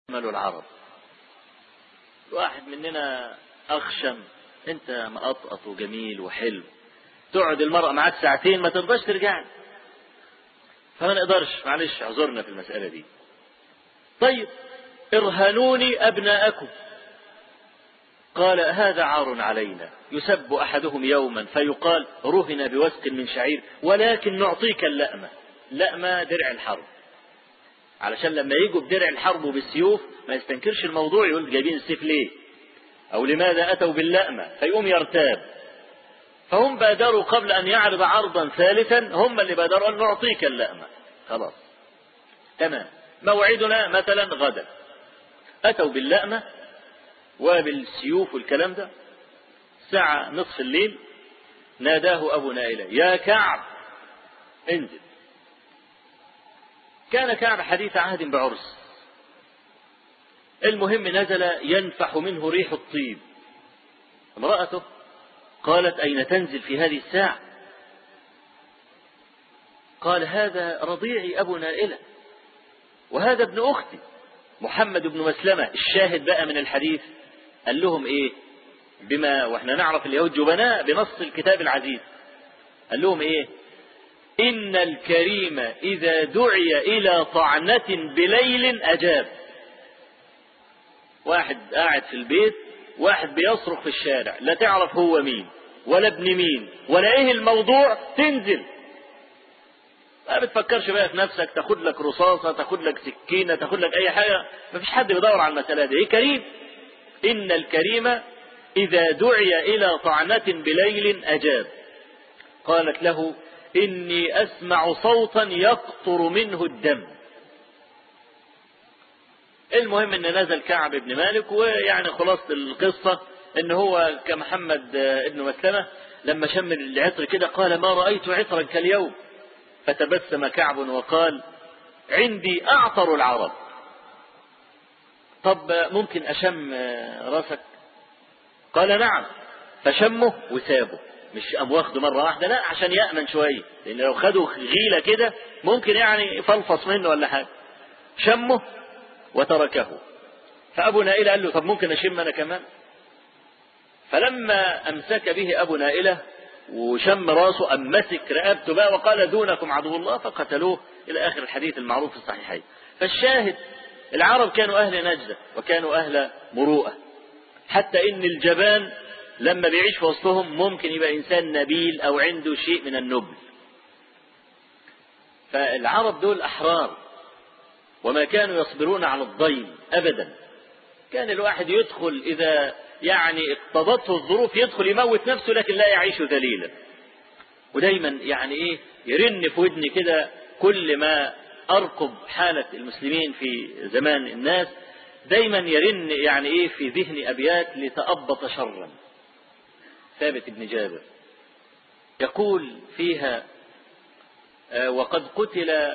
ماله العرب واحد مننا أخشم أنت مقطقط وجميل وحلو تقعد المرأة معاك ساعتين ما ترضاش ترجع فما نقدرش معلش اعذرنا في المسألة دي طيب ارهنوني أبناءكم قال هذا عار علينا يسب أحدهم يوما فيقال رهن بوسق من شعير ولكن نعطيك اللأمة لأمة درع الحرب علشان لما يجوا بدرع الحرب وبالسيوف ما يستنكرش الموضوع يقول جايبين السيف ليه أو لماذا أتوا باللأمة فيقوم يرتاب فهم بادروا قبل أن يعرض عرضا ثالثا هم اللي بادروا أن نعطيك اللأمة خلاص تمام موعدنا مثلا غدا أتوا باللأمة وبالسيوف والكلام ده ساعة نصف الليل ناداه أبو نائلة يا كعب انزل كان كعب حديث عهد بعرس المهم نزل ينفح منه ريح الطيب امرأته قالت أين تنزل في هذه الساعة قال هذا رضيعي أبو نائلة وهذا ابن أختي محمد بن مسلمة الشاهد بقى من الحديث قال لهم إيه بما وإحنا نعرف اليهود جبناء بنص الكتاب العزيز قال لهم إيه إن الكريم إذا دعي إلى طعنة بليل أجاب واحد قاعد في البيت واحد بيصرخ في الشارع لا تعرف هو مين ولا ابن مين ولا ايه الموضوع تنزل ما بتفكرش بقى في نفسك تاخد لك رصاصة تاخد لك سكينة تاخد لك اي حاجة ما فيش حد بيدور على المسألة دي ايه كريم ان الكريم اذا دعي الى طعنة بليل اجاب قالت له اني اسمع صوتا يقطر منه الدم المهم ان نزل كعب بن مالك ويعني خلاصة القصة ان هو كمحمد ابن مسلمة لما شم العطر كده قال ما رأيت عطرا كاليوم فتبسم كعب وقال عندي اعطر العرب طب ممكن اشم راسك قال نعم فشمه وسابه مش قام واخده مرة واحدة لا عشان يأمن شوية لان لو خده غيلة كده ممكن يعني يفلفص منه ولا حاجة شمه وتركه فأبو نائلة قال له طب ممكن أشم أنا كمان فلما أمسك به أبو نائلة وشم راسه أم مسك رقبته بقى وقال دونكم عدو الله فقتلوه إلى آخر الحديث المعروف في الصحيحين فالشاهد العرب كانوا أهل نجدة وكانوا أهل مروءة حتى إن الجبان لما بيعيش في وسطهم ممكن يبقى إنسان نبيل أو عنده شيء من النبل فالعرب دول أحرار وما كانوا يصبرون على الضيم أبدا كان الواحد يدخل إذا يعني اقتضته الظروف يدخل يموت نفسه لكن لا يعيش ذليلا ودايما يعني ايه يرن في ودني كده كل ما ارقب حالة المسلمين في زمان الناس دايما يرن يعني ايه في ذهني ابيات لتأبط شرا ثابت بن جابر يقول فيها آه وقد قتل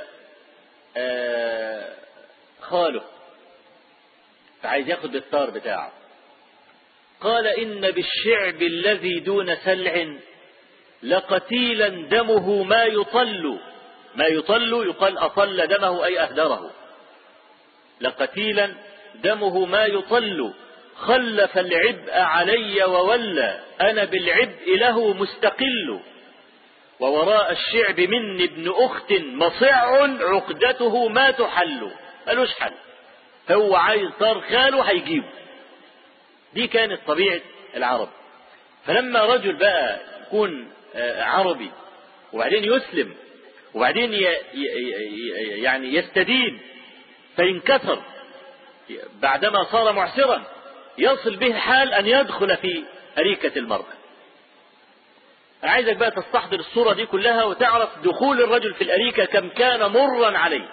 آه خاله فعايز ياخد الطار بتاعه قال إن بالشعب الذي دون سلع لقتيلا دمه ما يطل ما يطل يقال أطل دمه أي أهدره لقتيلا دمه ما يطل خلف العبء علي وولى أنا بالعبء له مستقل ووراء الشعب مني ابن أخت مصع عقدته ما تحل ملوش حل هو عايز طار خاله هيجيبه دي كانت طبيعة العرب فلما رجل بقى يكون عربي وبعدين يسلم وبعدين يعني يستدين فينكسر بعدما صار معسرا يصل به حال أن يدخل في أريكة المرأة عايزك بقى تستحضر الصورة دي كلها وتعرف دخول الرجل في الأريكة كم كان مرا عليه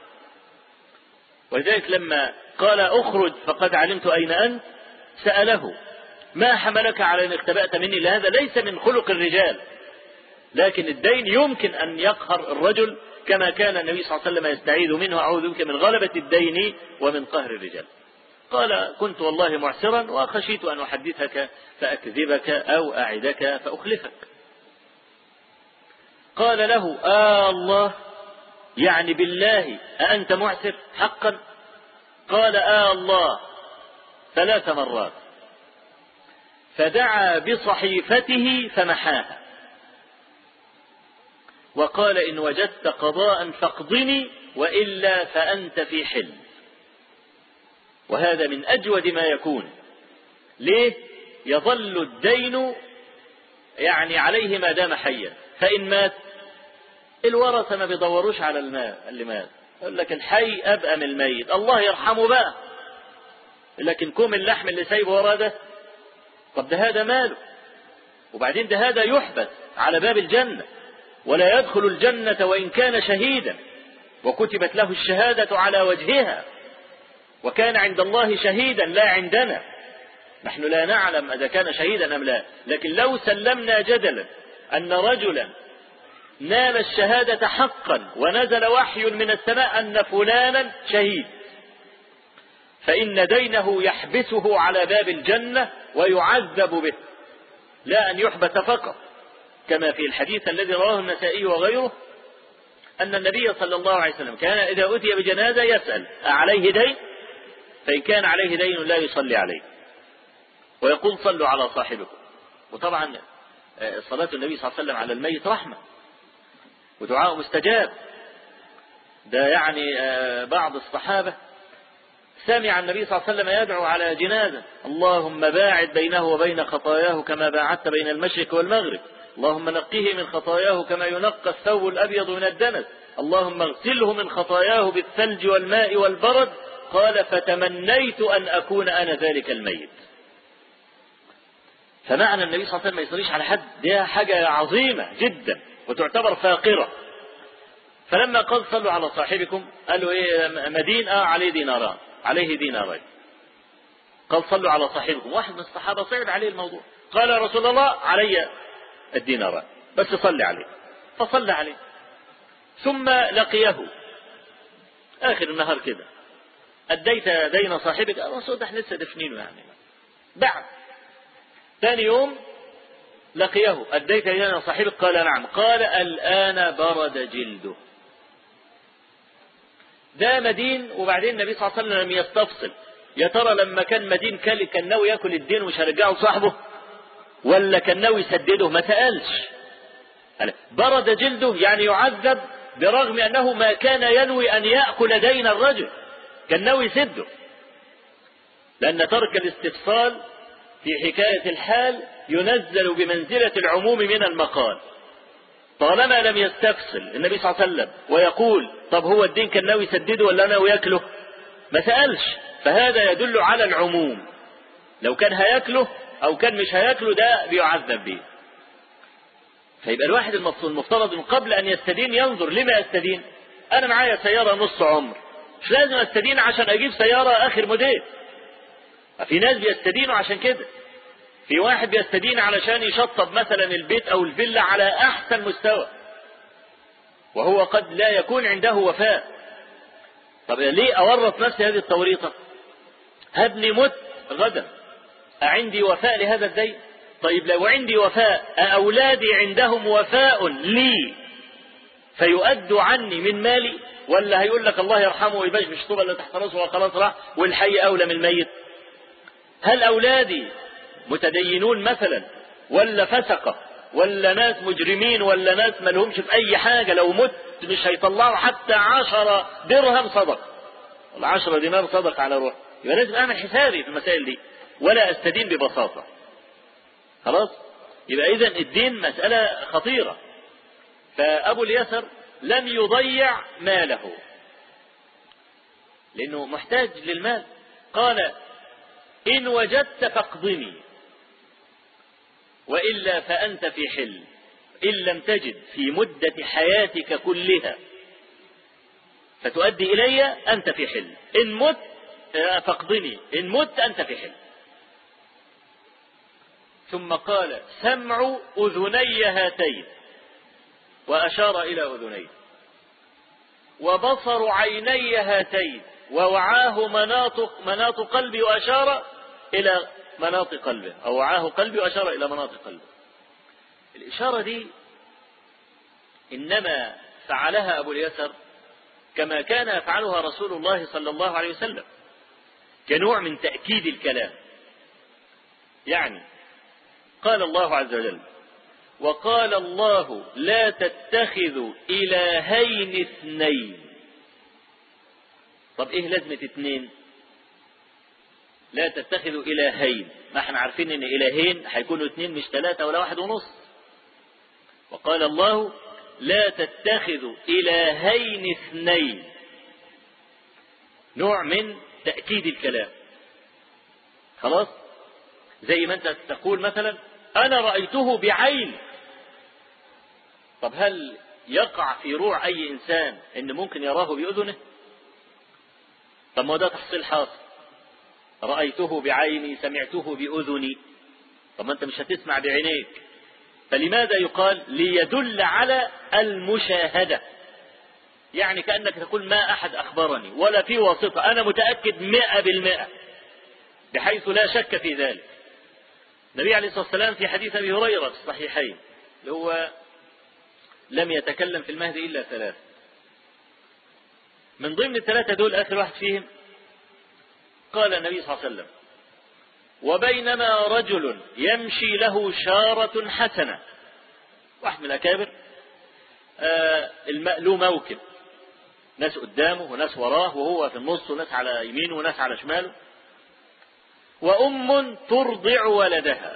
ولذلك لما قال اخرج فقد علمت أين أنت سأله ما حملك على أن اختبأت مني لهذا ليس من خلق الرجال لكن الدين يمكن أن يقهر الرجل كما كان النبي صلى الله عليه وسلم يستعيذ منه أعوذ بك من غلبة الدين ومن قهر الرجال قال كنت والله معسرا وخشيت أن أحدثك فأكذبك أو أعدك فأخلفك قال له آه الله يعني بالله أأنت معسر حقا قال آه الله ثلاث مرات فدعا بصحيفته فمحاها وقال إن وجدت قضاء فاقضني وإلا فأنت في حل وهذا من أجود ما يكون ليه يظل الدين يعني عليه ما دام حيا فإن مات الورثة ما بيدوروش على المال اللي مات يقول لك الحي أبقى من الميت الله يرحمه بقى لكن كوم اللحم اللي سايبه وراه ده طب ده هذا ماله وبعدين ده هذا يحبس على باب الجنة ولا يدخل الجنة وإن كان شهيدا وكتبت له الشهادة على وجهها وكان عند الله شهيدا لا عندنا نحن لا نعلم إذا كان شهيدا أم لا لكن لو سلمنا جدلا أن رجلا نال الشهادة حقا ونزل وحي من السماء أن فلانا شهيد فإن دينه يحبسه على باب الجنة ويعذب به لا أن يحبس فقط كما في الحديث الذي رواه النسائي وغيره أن النبي صلى الله عليه وسلم كان إذا أتي بجنازة يسأل أعليه دين فإن كان عليه دين لا يصلي عليه ويقول صلوا على صاحبكم وطبعا صلاة النبي صلى الله عليه وسلم على الميت رحمة ودعاء مستجاب ده يعني بعض الصحابة سمع النبي صلى الله عليه وسلم يدعو على جنازة اللهم باعد بينه وبين خطاياه كما باعدت بين المشرق والمغرب اللهم نقيه من خطاياه كما ينقى الثوب الأبيض من الدنس اللهم اغسله من خطاياه بالثلج والماء والبرد قال فتمنيت أن أكون أنا ذلك الميت فمعنى النبي صلى الله عليه وسلم ما يصليش على حد دي حاجة عظيمة جدا وتعتبر فاقرة فلما قال صلوا على صاحبكم قالوا ايه مدين اه عليه ديناران عليه دينارين قال صلوا على صاحبكم واحد من الصحابة صعب عليه الموضوع قال يا رسول الله علي الديناران بس صلي عليه فصلى عليه ثم لقيه آخر النهار كده أديت دين صاحبك قال رسول ده احنا لسه دفنينه يعني بعد ثاني يوم لقيه أديت دين صاحبك قال نعم قال الآن برد جلده ده مدين وبعدين النبي صلى الله عليه وسلم لم يستفصل يا ترى لما كان مدين كان ناوي ياكل الدين ومش هيرجعه لصاحبه ولا كان ناوي يسدده ما سألش برد جلده يعني يعذب برغم أنه ما كان ينوي أن يأكل دين الرجل كان ناوي يسده لأن ترك الاستفصال في حكاية الحال ينزل بمنزلة العموم من المقال طالما لم يستفصل النبي صلى الله عليه وسلم ويقول طب هو الدين كان ناوي يسدده ولا ناوي ياكله ما سألش فهذا يدل على العموم لو كان هياكله او كان مش هياكله ده بيعذب به فيبقى الواحد المفترض من قبل ان يستدين ينظر لما يستدين انا معايا سيارة نص عمر مش لازم استدين عشان اجيب سيارة اخر موديل في ناس بيستدينوا عشان كده في واحد بيستدين علشان يشطب مثلا البيت او الفيلا على احسن مستوى وهو قد لا يكون عنده وفاء طب ليه اورط نفسي هذه التوريطة هبني مت غدا أعندي وفاء لهذا الدين طيب لو عندي وفاء أولادي عندهم وفاء لي فيؤدوا عني من مالي ولا هيقول لك الله يرحمه ويباش مش طوبة اللي تحت راسه وخلاص راح والحي أولى من الميت هل أولادي متدينون مثلا ولا فسقة ولا ناس مجرمين ولا ناس ملهمش في أي حاجة لو مت مش هيطلعوا حتى عشرة درهم صدق ولا عشرة دينار صدق على روح يبقى لازم أعمل حسابي في المسائل دي ولا أستدين ببساطة خلاص يبقى إذا الدين مسألة خطيرة فأبو اليسر لم يضيع ماله لأنه محتاج للمال قال إن وجدت فاقضني وإلا فأنت في حل إن لم تجد في مدة حياتك كلها فتؤدي إلي أنت في حل إن مت فاقضني إن مت أنت في حل ثم قال سمع أذني هاتين وأشار إلى أذنيه وبصر عيني هاتين ووعاه مناط مناط قلبي وأشار إلى مناط قلبه أو وعاه قلبي وأشار إلى مناط قلبه الإشارة دي إنما فعلها أبو اليسر كما كان يفعلها رسول الله صلى الله عليه وسلم كنوع من تأكيد الكلام يعني قال الله عز وجل وقال الله لا تتخذوا إلهين اثنين طب ايه لازمة اتنين لا تتخذوا إلهين ما احنا عارفين ان إلهين هيكونوا اتنين مش ثلاثة ولا واحد ونص وقال الله لا تتخذوا إلهين اثنين نوع من تأكيد الكلام خلاص زي ما انت تقول مثلا انا رأيته بعين طب هل يقع في روع اي انسان ان ممكن يراه باذنه طب ما ده تحصيل حاصل رأيته بعيني سمعته بأذني طب ما انت مش هتسمع بعينيك فلماذا يقال ليدل على المشاهدة يعني كأنك تقول ما أحد أخبرني ولا في واسطة أنا متأكد مئة بالمئة بحيث لا شك في ذلك النبي عليه الصلاة والسلام في حديث أبي هريرة في الصحيحين اللي هو لم يتكلم في المهد إلا ثلاث من ضمن الثلاثة دول آخر واحد فيهم قال النبي صلى الله عليه وسلم وبينما رجل يمشي له شارة حسنة واحد من الأكابر آه له موكب ناس قدامه وناس وراه وهو في النص وناس على يمينه وناس على شماله وأم ترضع ولدها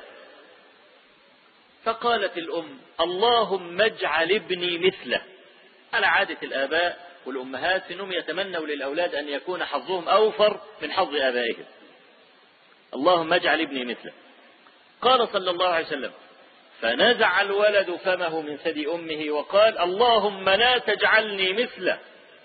فقالت الأم اللهم اجعل ابني مثله على عادة الآباء والأمهات إنهم يتمنوا للأولاد أن يكون حظهم أوفر من حظ آبائهم اللهم اجعل ابني مثله قال صلى الله عليه وسلم فنزع الولد فمه من ثدي أمه وقال اللهم لا تجعلني مثله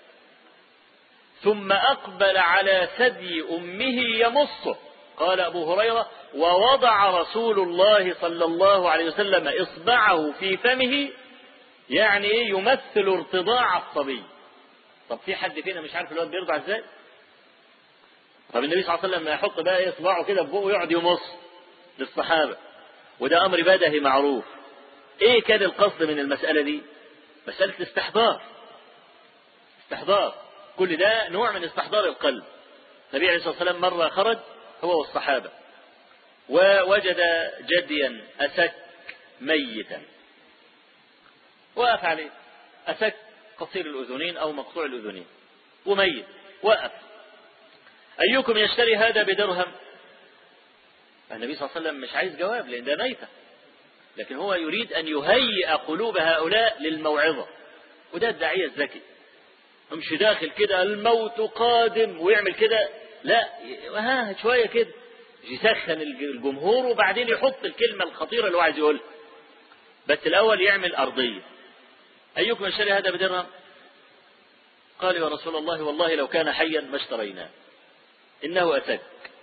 ثم أقبل على ثدي أمه يمصه قال أبو هريرة ووضع رسول الله صلى الله عليه وسلم إصبعه في فمه يعني إيه يمثل ارتضاع الصبي طب في حد فينا مش عارف الواد بيرضع ازاي طب النبي صلى الله عليه وسلم لما يحط بقى ايه صباعه كده في بقه يقعد يمص للصحابه وده امر بدهي معروف ايه كان القصد من المساله دي مساله الاستحضار استحضار كل ده نوع من استحضار القلب النبي عليه الصلاه والسلام مره خرج هو والصحابه ووجد جديا اسك ميتا وقف عليه اسك قصير الأذنين أو مقطوع الأذنين وميت وقف أيكم يشتري هذا بدرهم النبي صلى الله عليه وسلم مش عايز جواب لأن ده ميتة لكن هو يريد أن يهيئ قلوب هؤلاء للموعظة وده الداعية الذكي مش داخل كده الموت قادم ويعمل كده لا ها شوية كده يسخن الجمهور وبعدين يحط الكلمة الخطيرة اللي هو عايز يقولها بس الأول يعمل أرضية أيكم يشتري هذا بدرهم قال يا رسول الله والله لو كان حيا ما اشتريناه إنه أسد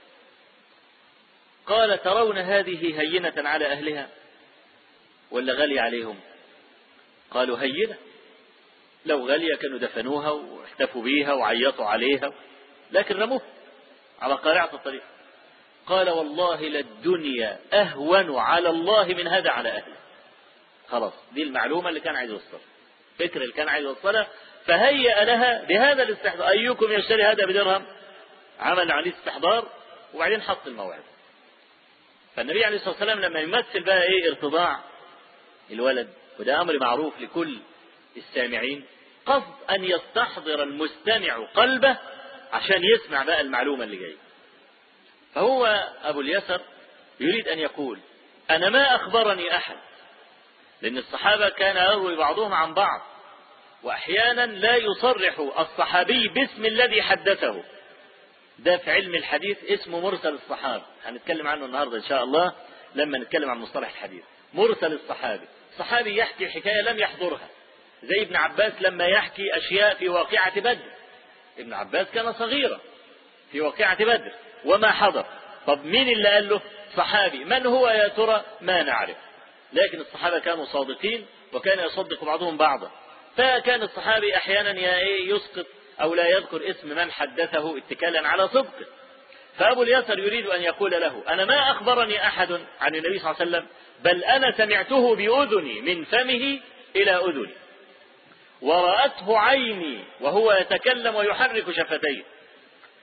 قال ترون هذه هينة على أهلها ولا غالية عليهم قالوا هينة لو غالية كانوا دفنوها واحتفوا بيها وعيطوا عليها لكن رموها على قارعة الطريق قال والله للدنيا أهون على الله من هذا على أهله خلاص دي المعلومة اللي كان عايز يوصلها فكر اللي كان عايز يوصلها فهيأ لها بهذا الاستحضار أيكم يشتري هذا بدرهم عمل عليه استحضار وبعدين حط الموعد فالنبي عليه الصلاة والسلام لما يمثل بقى ايه ارتضاع الولد وده أمر معروف لكل السامعين قصد أن يستحضر المستمع قلبه عشان يسمع بقى المعلومة اللي جاية فهو أبو اليسر يريد أن يقول أنا ما أخبرني أحد لأن الصحابة كان يروي بعضهم عن بعض وأحيانا لا يصرح الصحابي باسم الذي حدثه ده في علم الحديث اسمه مرسل الصحابة هنتكلم عنه النهاردة إن شاء الله لما نتكلم عن مصطلح الحديث مرسل الصحابي صحابي يحكي حكاية لم يحضرها زي ابن عباس لما يحكي أشياء في واقعة بدر ابن عباس كان صغيرا في واقعة بدر وما حضر طب مين اللي قال له صحابي من هو يا ترى ما نعرف لكن الصحابة كانوا صادقين وكان يصدق بعضهم بعضا فكان الصحابي أحيانا يسقط أو لا يذكر اسم من حدثه اتكالا على صدقه فأبو اليسر يريد أن يقول له أنا ما أخبرني أحد عن النبي صلى الله عليه وسلم بل أنا سمعته بأذني من فمه إلى أذني ورأته عيني وهو يتكلم ويحرك شفتيه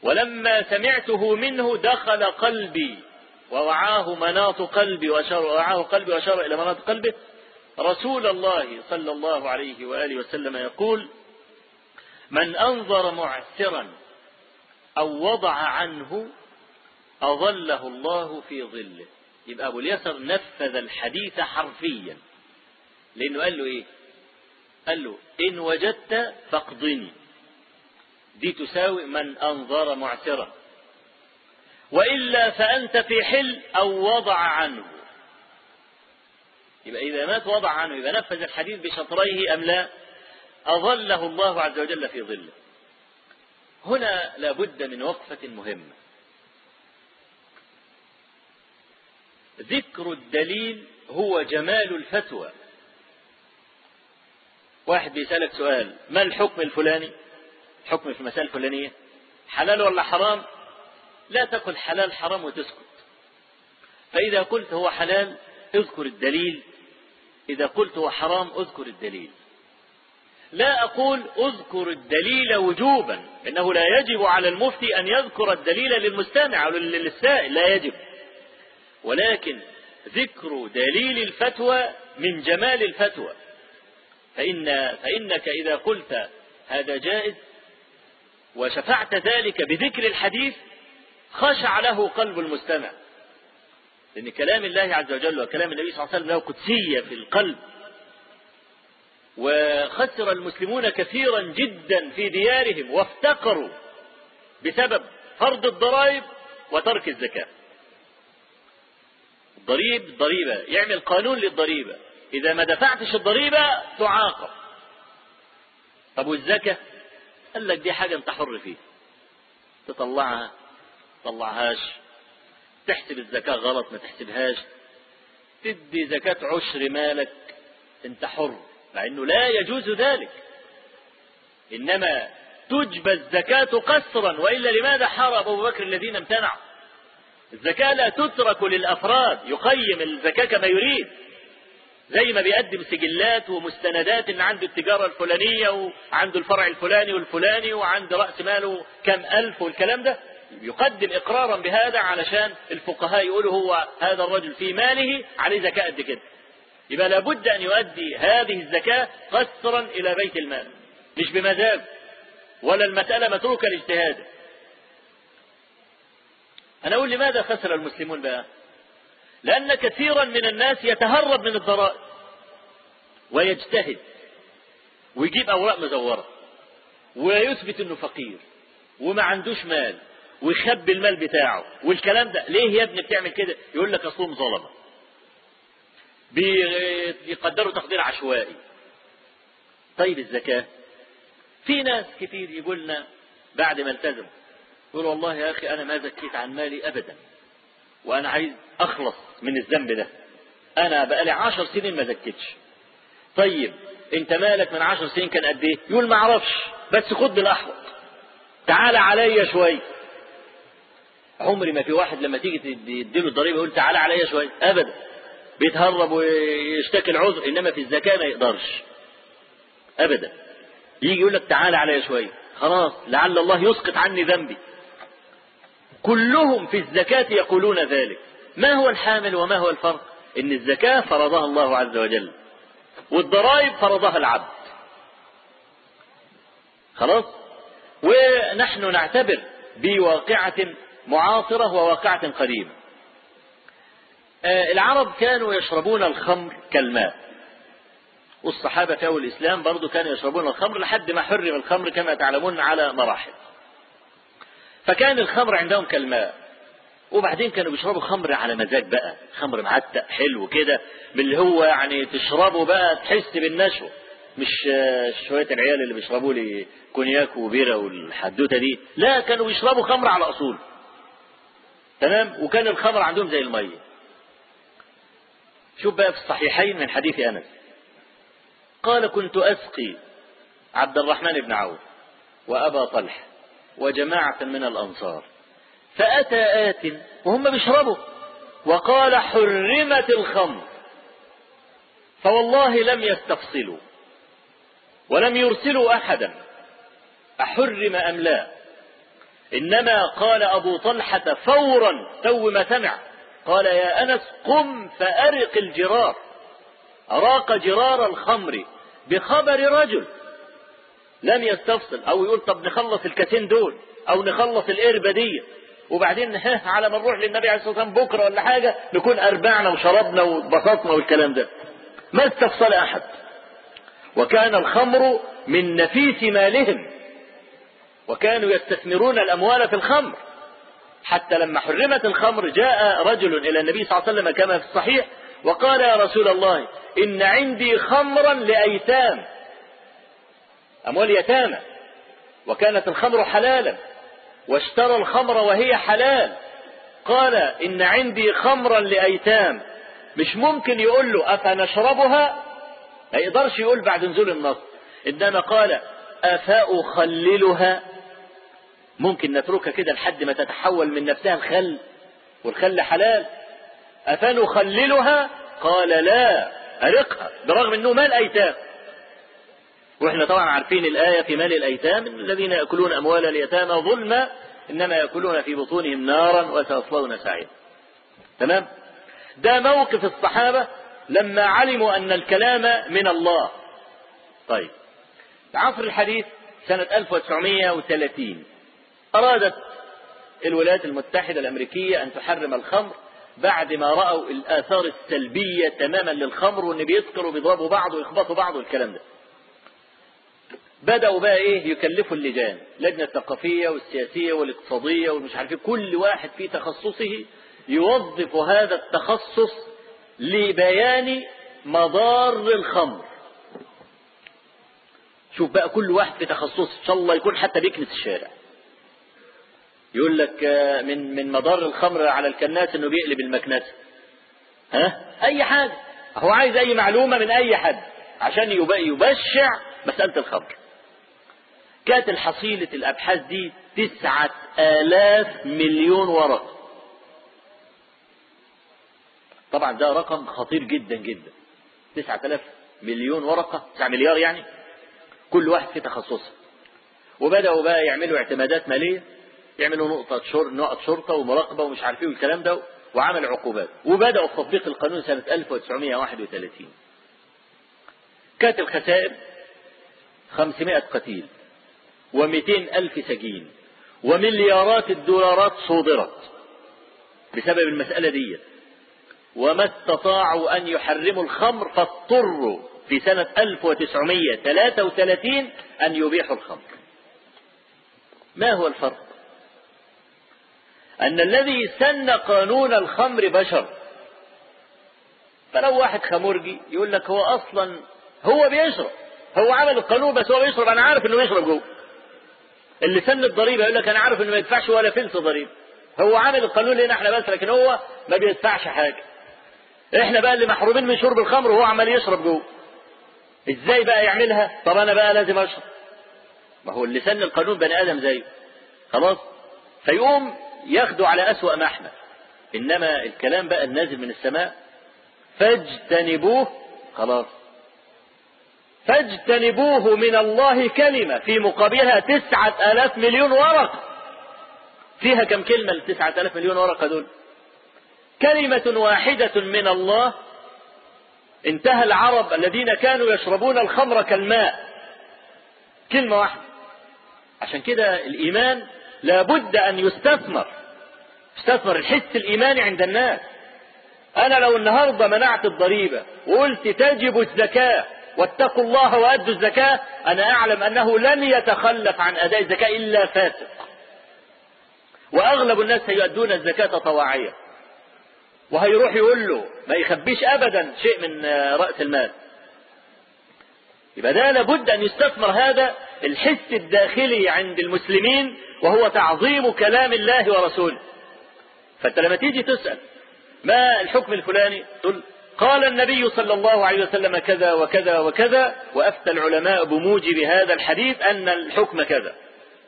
ولما سمعته منه دخل قلبي ووعاه مناط قلبي وشر ووعاه قلبي وشر إلى مناط قلبه رسول الله صلى الله عليه وآله وسلم يقول من أنظر معسرا أو وضع عنه أظله الله في ظله يبقى أبو اليسر نفذ الحديث حرفيا لأنه قال له إيه قال له إن وجدت فاقضني دي تساوي من أنظر معسرا وإلا فأنت في حل أو وضع عنه يبقى إذا مات وضع عنه يبقى نفذ الحديث بشطريه أم لا أظله الله عز وجل في ظله هنا لابد من وقفة مهمة ذكر الدليل هو جمال الفتوى واحد بيسألك سؤال ما الحكم الفلاني حكم في المسألة الفلانية حلال ولا حرام لا تقل حلال حرام وتسكت فإذا قلت هو حلال اذكر الدليل إذا قلت هو حرام اذكر الدليل لا أقول اذكر الدليل وجوبا إنه لا يجب على المفتي أن يذكر الدليل للمستمع أو للسائل لا يجب ولكن ذكر دليل الفتوى من جمال الفتوى فإن فإنك إذا قلت هذا جائز وشفعت ذلك بذكر الحديث خشع له قلب المستمع لأن كلام الله عز وجل وكلام النبي صلى الله عليه وسلم له قدسية في القلب وخسر المسلمون كثيرا جدا في ديارهم وافتقروا بسبب فرض الضرائب وترك الزكاة الضريب ضريبة يعمل قانون للضريبة إذا ما دفعتش الضريبة تعاقب طب والزكاة قال لك دي حاجة أنت حر فيها تطلعها تطلعهاش تحسب الزكاة غلط ما تحسبهاش تدي زكاة عشر مالك أنت حر مع أنه لا يجوز ذلك إنما تجبى الزكاة قسرا وإلا لماذا حارب أبو بكر الذين امتنعوا الزكاة لا تترك للأفراد يقيم الزكاة كما يريد زي ما بيقدم سجلات ومستندات ان عنده التجارة الفلانية وعنده الفرع الفلاني والفلاني وعند رأس ماله كم ألف والكلام ده يقدم إقرارا بهذا علشان الفقهاء يقولوا هو هذا الرجل في ماله عليه زكاة قد كده يبقى لابد أن يؤدي هذه الزكاة قسرا إلى بيت المال مش بمزاج ولا المسألة متروكة لاجتهاده أنا أقول لماذا خسر المسلمون بقى لأن كثيرا من الناس يتهرب من الضرائب ويجتهد ويجيب أوراق مزورة ويثبت أنه فقير وما عندوش مال ويخبي المال بتاعه والكلام ده ليه يا ابني بتعمل كده يقول لك أصلهم ظلمة بيقدروا تقدير عشوائي طيب الزكاة في ناس كتير يقولنا بعد ما التزموا يقول والله يا أخي أنا ما زكيت عن مالي أبدا وأنا عايز أخلص من الذنب ده أنا بقالي عشر سنين ما زكيتش طيب أنت مالك من عشر سنين كان قد إيه؟ يقول ما أعرفش بس خد بالأحوط تعالى عليا شوية عمري ما في واحد لما تيجي تديله الضريبة يقول تعالى عليا شوية أبدا بيتهرب ويشتكي العذر إنما في الزكاة ما يقدرش أبدا يجي يقول لك تعالى عليا شوية خلاص لعل الله يسقط عني ذنبي كلهم في الزكاة يقولون ذلك ما هو الحامل وما هو الفرق إن الزكاة فرضها الله عز وجل والضرائب فرضها العبد خلاص ونحن نعتبر بواقعة معاصرة وواقعة قديمة العرب كانوا يشربون الخمر كالماء والصحابة في أول الإسلام برضو كانوا يشربون الخمر لحد ما حرم الخمر كما تعلمون على مراحل فكان الخمر عندهم كالماء وبعدين كانوا بيشربوا خمر على مزاج بقى خمر معتق حلو كده من اللي هو يعني تشربه بقى تحس بالنشوة مش شوية العيال اللي بيشربوا لي كونياك وبيرة والحدوتة دي لا كانوا بيشربوا خمر على أصول تمام وكان الخمر عندهم زي المية شوف بقى في الصحيحين من حديث أنس قال كنت أسقي عبد الرحمن بن عوف وأبا طلحة وجماعة من الأنصار فأتى آت وهم بيشربوا وقال حرمت الخمر فوالله لم يستفصلوا ولم يرسلوا أحدا أحرم أم لا إنما قال أبو طلحة فورا تو ما سمع قال يا أنس قم فأرق الجرار أراق جرار الخمر بخبر رجل لم يستفصل أو يقول طب نخلص الكاسين دول أو نخلص القربة دي وبعدين ها على ما نروح للنبي عليه الصلاة والسلام بكرة ولا حاجة نكون أربعنا وشربنا واتبسطنا والكلام ده ما استفصل أحد وكان الخمر من نفيس مالهم وكانوا يستثمرون الأموال في الخمر حتى لما حرمت الخمر جاء رجل إلى النبي صلى الله عليه وسلم كما في الصحيح وقال يا رسول الله إن عندي خمرا لأيتام أموال يتامى وكانت الخمر حلالا واشترى الخمر وهي حلال قال إن عندي خمرا لأيتام مش ممكن يقول له أفنشربها ما يقدرش يقول بعد نزول النص إنما قال أفأخللها ممكن نتركها كده لحد ما تتحول من نفسها الخل والخل حلال أفنخللها قال لا أرقها برغم أنه مال أيتام واحنا طبعا عارفين الآية في مال الأيتام الذين يأكلون أموال اليتامى ظلما إنما يأكلون في بطونهم نارا وسيصلون سعيرا تمام ده موقف الصحابة لما علموا أن الكلام من الله طيب عصر الحديث سنة 1930 أرادت الولايات المتحدة الأمريكية أن تحرم الخمر بعد ما رأوا الآثار السلبية تماما للخمر وإن بيسكروا بيضربوا بعض ويخبطوا بعض والكلام ده بدأوا بقى إيه يكلفوا اللجان لجنة الثقافية والسياسية والاقتصادية والمش عارف كل واحد في تخصصه يوظف هذا التخصص لبيان مضار الخمر شوف بقى كل واحد في تخصصه ان شاء الله يكون حتى بيكنس الشارع يقول لك من من مضار الخمر على الكناس انه بيقلب المكنسه ها اي حاجه هو عايز اي معلومه من اي حد عشان يبشع مساله الخمر كانت الحصيلة الأبحاث دي تسعة آلاف مليون ورقة طبعا ده رقم خطير جدا جدا تسعة آلاف مليون ورقة تسعة مليار يعني كل واحد في تخصصه وبدأوا بقى يعملوا اعتمادات مالية يعملوا نقطة شر... نقط شرطة ومراقبة ومش عارف ايه والكلام ده وعمل عقوبات وبدأوا في تطبيق القانون سنة 1931 كانت الخسائر 500 قتيل ومئتين ألف سجين ومليارات الدولارات صودرت بسبب المسألة دي وما استطاعوا أن يحرموا الخمر فاضطروا في سنة 1933 أن يبيحوا الخمر ما هو الفرق أن الذي سن قانون الخمر بشر فلو واحد خمرجي يقول لك هو أصلا هو بيشرب هو عمل القانون بس هو بيشرب أنا عارف إنه بيشرب جوه اللي سن الضريبة يقول لك أنا عارف إنه ما يدفعش ولا فلس ضريبة هو عامل القانون لنا احنا بس لكن هو ما بيدفعش حاجة احنا بقى اللي محرومين من شرب الخمر وهو عمال يشرب جوه ازاي بقى يعملها طب انا بقى لازم اشرب ما هو اللي سن القانون بني ادم زيه خلاص فيقوم ياخده على اسوأ محمل انما الكلام بقى النازل من السماء فاجتنبوه خلاص فاجتنبوه من الله كلمة في مقابلها تسعة آلاف مليون ورقة فيها كم كلمة التسعة آلاف مليون ورقة دول كلمة واحدة من الله انتهى العرب الذين كانوا يشربون الخمر كالماء كلمة واحدة عشان كده الإيمان لابد أن يستثمر يستثمر الحس الإيماني عند الناس أنا لو النهاردة منعت الضريبة وقلت تجب الزكاة واتقوا الله وأدوا الزكاة أنا أعلم أنه لن يتخلف عن أداء الزكاة إلا فاسق وأغلب الناس سيؤدون الزكاة طواعية وهيروح يقول له ما يخبيش أبدا شيء من رأس المال يبقى ده لابد أن يستثمر هذا الحس الداخلي عند المسلمين وهو تعظيم كلام الله ورسوله فأنت لما تيجي تسأل ما الحكم الفلاني تقول قال النبي صلى الله عليه وسلم كذا وكذا وكذا وأفتى العلماء بموجب هذا الحديث أن الحكم كذا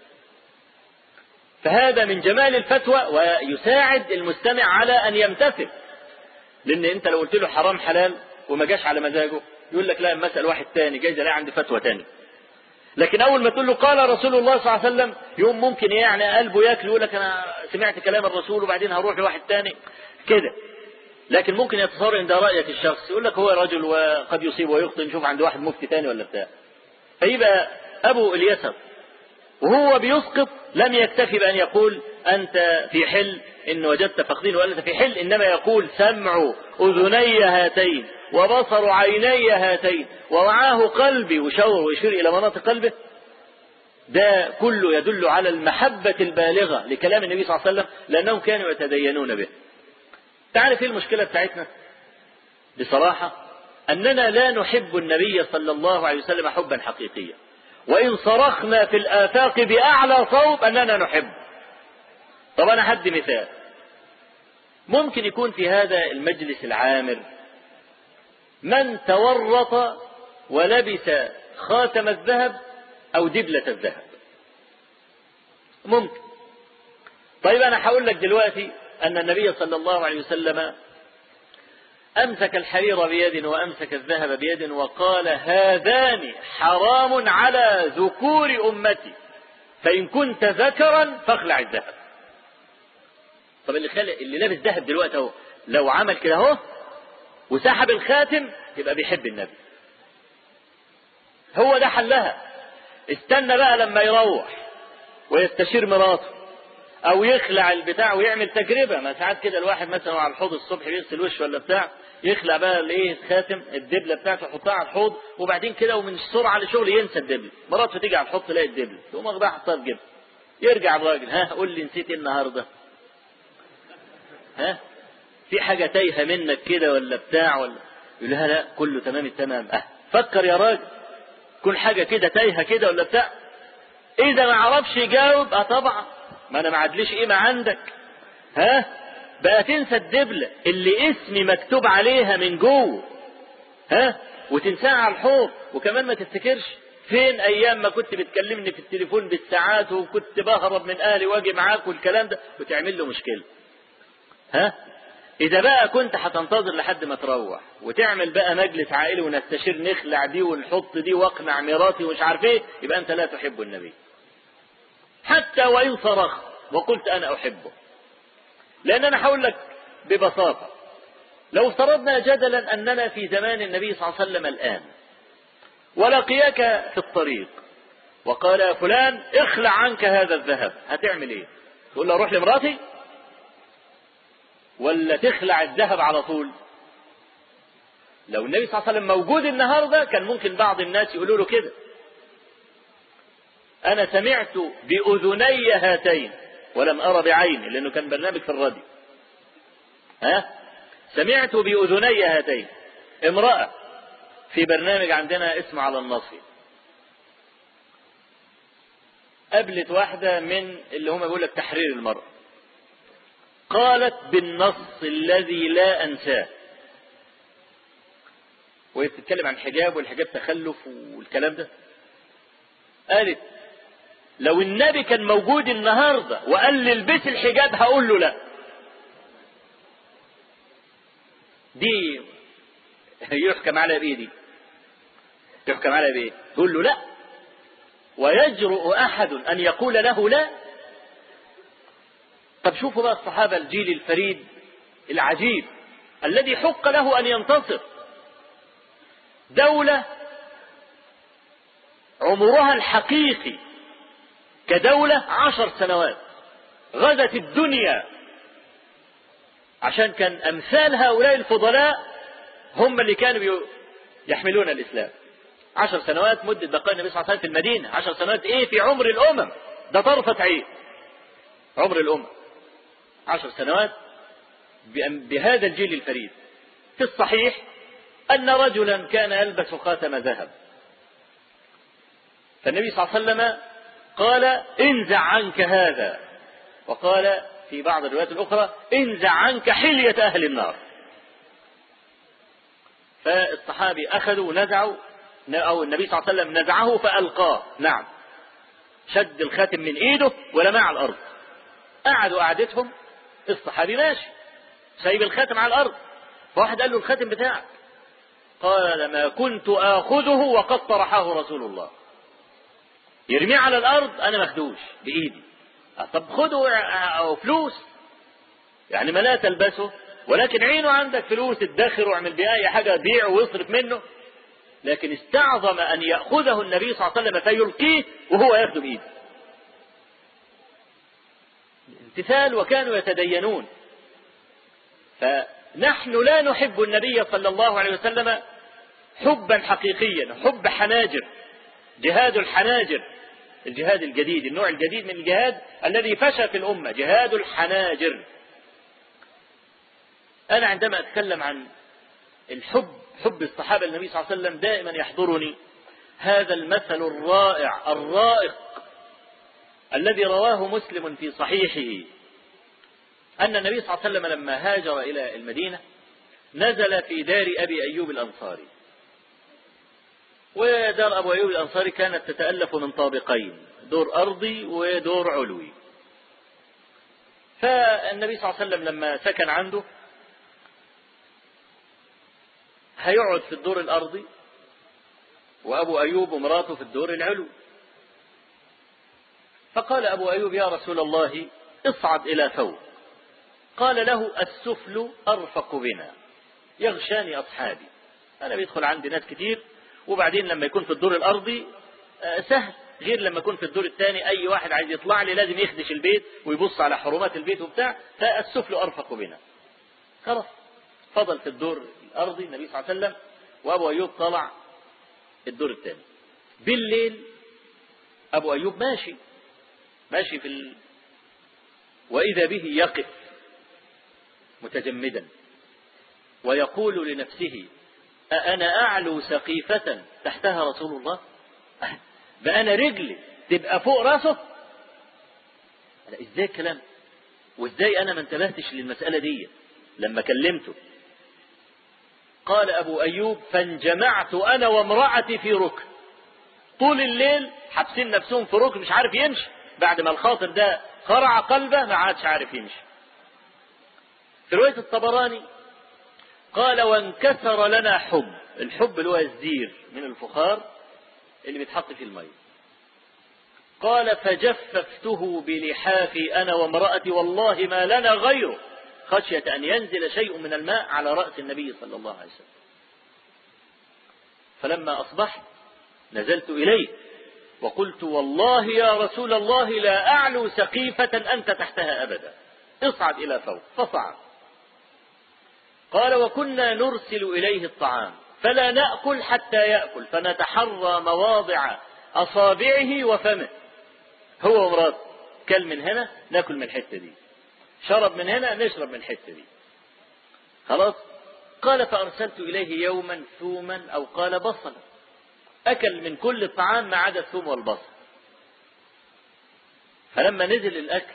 فهذا من جمال الفتوى ويساعد المستمع على أن يمتثل لأن أنت لو قلت له حرام حلال وما جاش على مزاجه يقول لك لا مسأل واحد تاني جايز لا عندي فتوى تاني لكن اول ما تقول له قال رسول الله صلى الله عليه وسلم يوم ممكن يعني قلبه ياكل يقول لك انا سمعت كلام الرسول وبعدين هروح لواحد تاني كده لكن ممكن يتصور عند رأية الشخص يقول لك هو رجل وقد يصيب ويخطئ نشوف عند واحد مفتي تاني ولا بتاع فيبقى ابو اليسر وهو بيسقط لم يكتفي بأن يقول أنت في حل إن وجدت فقدين وأنت في حل إنما يقول سمع أذني هاتين وبصر عيني هاتين ووعاه قلبي وشور ويشير إلى مناطق قلبه ده كله يدل على المحبة البالغة لكلام النبي صلى الله عليه وسلم لأنهم كانوا يتدينون به تعرف ايه المشكلة بتاعتنا بصراحة أننا لا نحب النبي صلى الله عليه وسلم حبا حقيقيا وإن صرخنا في الآفاق بأعلى صوت أننا نحب طب أنا حد مثال ممكن يكون في هذا المجلس العامر من تورط ولبس خاتم الذهب أو دبلة الذهب ممكن طيب أنا هقول لك دلوقتي أن النبي صلى الله عليه وسلم أمسك الحرير بيد وأمسك الذهب بيد وقال هذان حرام على ذكور أمتي فإن كنت ذكرا فاخلع الذهب طب اللي خلق اللي لابس ذهب دلوقتي اهو لو عمل كده اهو وسحب الخاتم يبقى بيحب النبي هو ده حلها استنى بقى لما يروح ويستشير مراته او يخلع البتاع ويعمل تجربه ما ساعات كده الواحد مثلا على الحوض الصبح بيغسل وشه ولا بتاع يخلع بقى الايه الخاتم الدبله بتاعته يحطها على الحوض وبعدين كده ومن السرعه لشغل ينسى الدبله مراته تيجي على الحوض تلاقي الدبله تقوم واخدها حطها في جيبها يرجع الراجل ها قول لي نسيت ايه النهارده ها في حاجه تايهه منك كده ولا بتاع ولا يقول لها لا كله تمام التمام اه فكر يا راجل كل حاجه كده تايهه كده ولا بتاع اذا ما عرفش يجاوب اه طبعا ما انا ما عدليش قيمه عندك ها بقى تنسى الدبلة اللي اسمي مكتوب عليها من جوه ها وتنساها على الحوض وكمان ما تفتكرش فين ايام ما كنت بتكلمني في التليفون بالساعات وكنت بهرب من اهلي واجي معاك والكلام ده وتعمل له مشكله ها اذا بقى كنت هتنتظر لحد ما تروح وتعمل بقى مجلس عائلي ونستشير نخلع دي ونحط دي واقنع مراتي ومش عارف ايه يبقى انت لا تحب النبي حتى وان صرخت وقلت انا احبه لان انا هقول لك ببساطه لو افترضنا جدلا اننا في زمان النبي صلى الله عليه وسلم الان ولقيك في الطريق وقال يا فلان اخلع عنك هذا الذهب هتعمل ايه تقول له اروح لمراتي ولا تخلع الذهب على طول لو النبي صلى الله عليه وسلم موجود النهارده كان ممكن بعض الناس يقولوا له كده انا سمعت باذني هاتين ولم ارى بعيني لانه كان برنامج في الراديو ها سمعت باذني هاتين امراه في برنامج عندنا اسمه على النصي قابلت واحدة من اللي هم بيقول لك تحرير المرأة قالت بالنص الذي لا أنساه وهي بتتكلم عن الحجاب والحجاب تخلف والكلام ده قالت لو النبي كان موجود النهارده وقال لي البس الحجاب هقول له لا دي يحكم على بايه دي يحكم على بايه تقول له لا ويجرؤ احد ان يقول له لا طب شوفوا بقى الصحابه الجيل الفريد العجيب الذي حق له ان ينتصر دوله عمرها الحقيقي كدولة عشر سنوات غزت الدنيا عشان كان أمثال هؤلاء الفضلاء هم اللي كانوا يحملون الإسلام عشر سنوات مدة بقاء النبي صلى الله عليه وسلم في المدينة عشر سنوات إيه في عمر الأمم ده طرفة عين عمر الأمم عشر سنوات بهذا الجيل الفريد في الصحيح أن رجلا كان يلبس خاتم ذهب فالنبي صلى الله عليه وسلم قال انزع عنك هذا وقال في بعض الروايات الأخرى انزع عنك حلية أهل النار فالصحابي أخذوا ونزعوا أو النبي صلى الله عليه وسلم نزعه فألقاه نعم شد الخاتم من إيده ولمع على الأرض قعدوا قعدتهم الصحابي ماشي سايب الخاتم على الأرض فواحد قال له الخاتم بتاعك قال ما كنت آخذه وقد طرحه رسول الله يرميه على الارض انا ماخدوش بايدي طب خده او فلوس يعني ما لا تلبسه ولكن عينه عندك فلوس ادخر واعمل بيه اي حاجه بيع واصرف منه لكن استعظم ان ياخذه النبي صلى الله عليه وسلم فيلقيه وهو ياخده بايده امتثال وكانوا يتدينون فنحن لا نحب النبي صلى الله عليه وسلم حبا حقيقيا حب حناجر جهاد الحناجر الجهاد الجديد النوع الجديد من الجهاد الذي فشى في الأمة جهاد الحناجر أنا عندما أتكلم عن الحب حب الصحابة للنبي صلى الله عليه وسلم دائما يحضرني هذا المثل الرائع الرائق الذي رواه مسلم في صحيحه أن النبي صلى الله عليه وسلم لما هاجر إلى المدينة نزل في دار أبي أيوب الأنصاري ودار أبو أيوب الأنصاري كانت تتألف من طابقين دور أرضي ودور علوي فالنبي صلى الله عليه وسلم لما سكن عنده هيقعد في الدور الأرضي وأبو أيوب ومراته في الدور العلوي فقال أبو أيوب يا رسول الله اصعد إلى فوق قال له السفل أرفق بنا يغشاني أصحابي أنا بيدخل عندي ناس كتير وبعدين لما يكون في الدور الأرضي سهل غير لما يكون في الدور الثاني أي واحد عايز يطلع لي لازم يخدش البيت ويبص على حرمات البيت وبتاع فالسفل أرفق بنا خلاص فضل في الدور الأرضي النبي صلى الله عليه وسلم وأبو أيوب طلع الدور الثاني بالليل أبو أيوب ماشي ماشي في ال... وإذا به يقف متجمدا ويقول لنفسه أأنا أعلو سقيفة تحتها رسول الله بقى أنا رجلي تبقى فوق راسه لا إزاي الكلام وإزاي أنا ما انتبهتش للمسألة دي لما كلمته قال أبو أيوب فانجمعت أنا وامرأتي في ركن طول الليل حابسين نفسهم في ركن مش عارف يمشي بعد ما الخاطر ده خرع قلبه ما عادش عارف يمشي في رواية الطبراني قال وانكسر لنا حب الحب اللي هو الزير من الفخار اللي بيتحط في المية قال فجففته بلحافي أنا وامرأتي والله ما لنا غيره خشية أن ينزل شيء من الماء على رأس النبي صلى الله عليه وسلم فلما أصبحت نزلت إليه وقلت والله يا رسول الله لا أعلو سقيفة أنت تحتها أبدا اصعد إلى فوق فصعد قال وكنا نرسل إليه الطعام فلا نأكل حتى يأكل فنتحرى مواضع أصابعه وفمه هو ومراته كل من هنا ناكل من الحتة دي شرب من هنا نشرب من الحتة دي خلاص قال فأرسلت إليه يوما ثوما أو قال بصلا أكل من كل الطعام ما عدا الثوم والبصل فلما نزل الأكل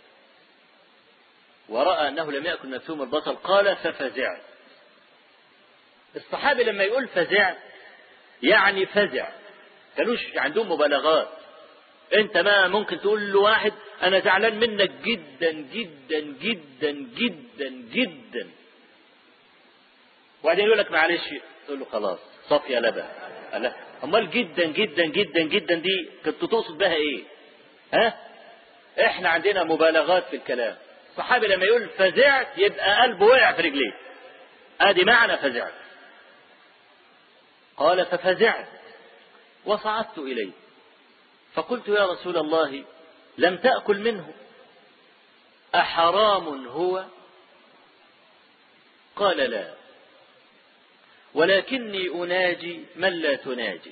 ورأى أنه لم يأكل من الثوم والبصل قال ففزعت الصحابي لما يقول فزعت يعني فزع كانوش عندهم مبالغات انت ما ممكن تقول له واحد انا زعلان منك جدا جدا جدا جدا جدا وبعدين يقول لك معلش تقول له خلاص صافية لبن لا امال جدا جدا جدا جدا دي كنت تقصد بها ايه ها احنا عندنا مبالغات في الكلام الصحابي لما يقول فزعت يبقى قلبه وقع في رجليه ادي معنى فزعت قال ففزعت وصعدت اليه فقلت يا رسول الله لم تأكل منه أحرام هو قال لا ولكني أناجي من لا تناجي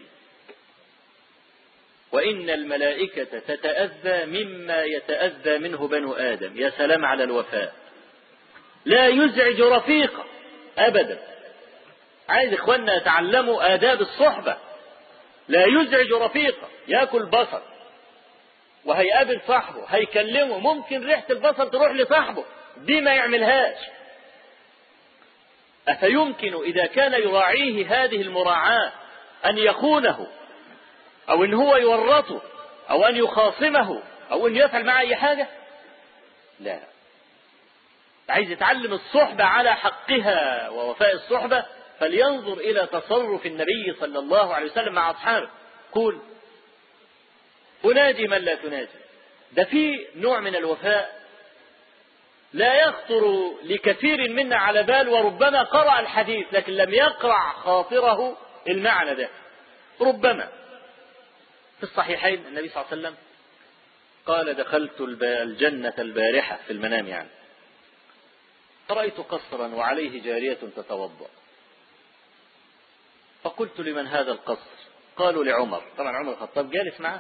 وإن الملائكة تتأذى مما يتأذى منه بنو آدم يا سلام على الوفاء لا يزعج رفيقا أبدا عايز إخواننا يتعلموا آداب الصحبة لا يزعج رفيقا ياكل بصل وهيقابل صاحبه هيكلمه ممكن ريحة البصل تروح لصاحبه دي ما يعملهاش أفيمكن إذا كان يراعيه هذه المراعاة أن يخونه أو أن هو يورطه أو أن يخاصمه أو أن يفعل معه أي حاجة لا عايز يتعلم الصحبة على حقها ووفاء الصحبة فلينظر إلى تصرف النبي صلى الله عليه وسلم مع أصحابه قول أناجي من لا تناجي ده في نوع من الوفاء لا يخطر لكثير منا على بال وربما قرأ الحديث لكن لم يقرع خاطره المعنى ده ربما في الصحيحين النبي صلى الله عليه وسلم قال دخلت الجنة البارحة في المنام يعني رأيت قصرا وعليه جارية تتوضأ فقلت لمن هذا القصر قالوا لعمر طبعا عمر الخطاب جالس معه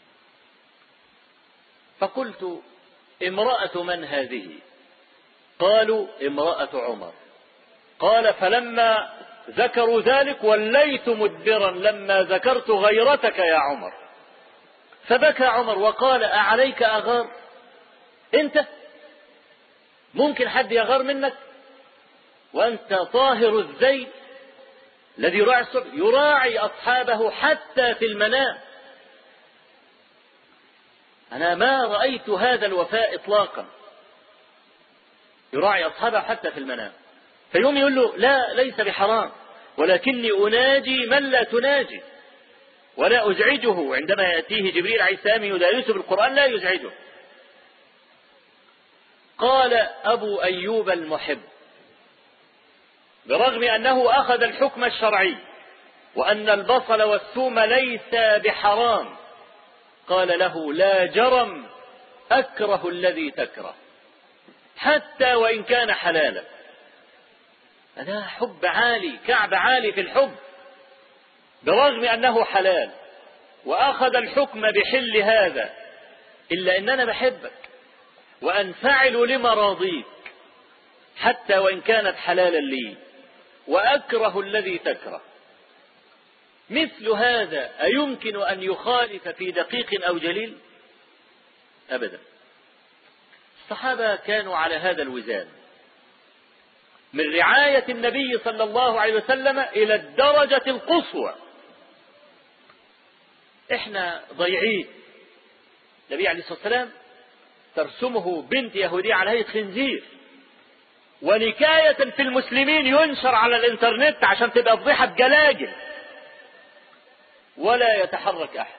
فقلت امرأة من هذه قالوا امرأة عمر قال فلما ذكروا ذلك وليت مدبرا لما ذكرت غيرتك يا عمر فبكى عمر وقال أعليك أغار أنت ممكن حد يغار منك وأنت طاهر الزيت الذي يراعي الصبح يراعي أصحابه حتى في المنام أنا ما رأيت هذا الوفاء إطلاقا يراعي أصحابه حتى في المنام فيوم يقول له لا ليس بحرام ولكني أناجي من لا تناجي ولا أزعجه عندما يأتيه جبريل عليه السلام يدارسه بالقرآن لا يزعجه قال أبو أيوب المحب برغم أنه أخذ الحكم الشرعي وأن البصل والثوم ليس بحرام قال له لا جرم أكره الذي تكره حتى وإن كان حلالا هذا حب عالي كعب عالي في الحب برغم أنه حلال وأخذ الحكم بحل هذا إلا أن أنا بحبك وأنفعل لمراضيك حتى وإن كانت حلالا لي وأكره الذي تكره مثل هذا أيمكن أن يخالف في دقيق أو جليل أبدا الصحابة كانوا على هذا الوزان من رعاية النبي صلى الله عليه وسلم إلى الدرجة القصوى احنا ضيعين النبي عليه الصلاة والسلام ترسمه بنت يهودية على هيئة خنزير ونكاية في المسلمين ينشر على الانترنت عشان تبقى فضيحة بجلاجل ولا يتحرك أحد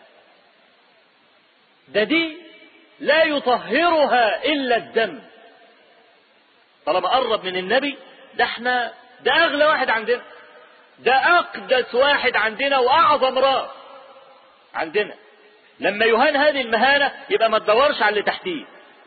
ده دي لا يطهرها إلا الدم طالما قرب من النبي ده احنا ده أغلى واحد عندنا ده أقدس واحد عندنا وأعظم راس عندنا لما يهان هذه المهانة يبقى ما تدورش على اللي تحتيه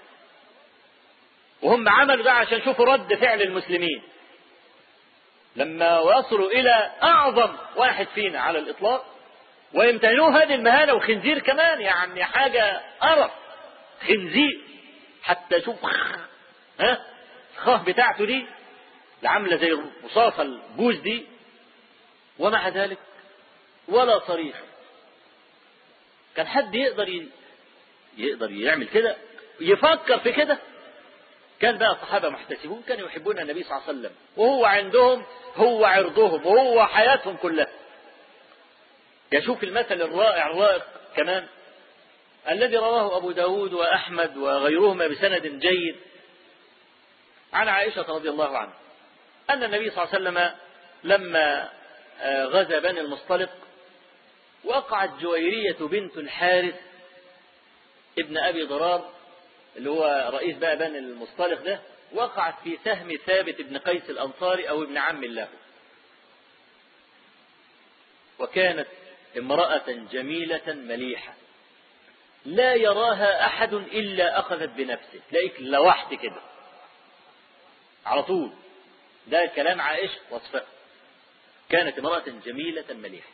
وهم عملوا ده عشان يشوفوا رد فعل المسلمين لما وصلوا إلى أعظم واحد فينا على الإطلاق ويمتهنوه هذه المهانة وخنزير كمان يعني حاجة قرف خنزير حتى شوف ها الخاه بتاعته دي اللي عاملة زي رصاصة الجوز دي ومع ذلك ولا صريخ كان حد يقدر ي... يقدر يعمل كده يفكر في كده كان بقى الصحابة محتسبون كانوا يحبون النبي صلى الله عليه وسلم وهو عندهم هو عرضهم وهو حياتهم كلها يشوف المثل الرائع الرائق كمان الذي رواه أبو داود وأحمد وغيرهما بسند جيد عن عائشة رضي الله عنها أن النبي صلى الله عليه وسلم لما غزا بني المصطلق وقعت جويرية بنت الحارث ابن أبي ضرار اللي هو رئيس بقى بني المصطلق ده وقعت في سهم ثابت بن قيس الأنصاري أو ابن عم الله وكانت امرأة جميلة مليحة لا يراها أحد إلا أخذت بنفسه تلاقيك لوحت كده على طول ده كلام عائشة وصفها كانت امرأة جميلة مليحة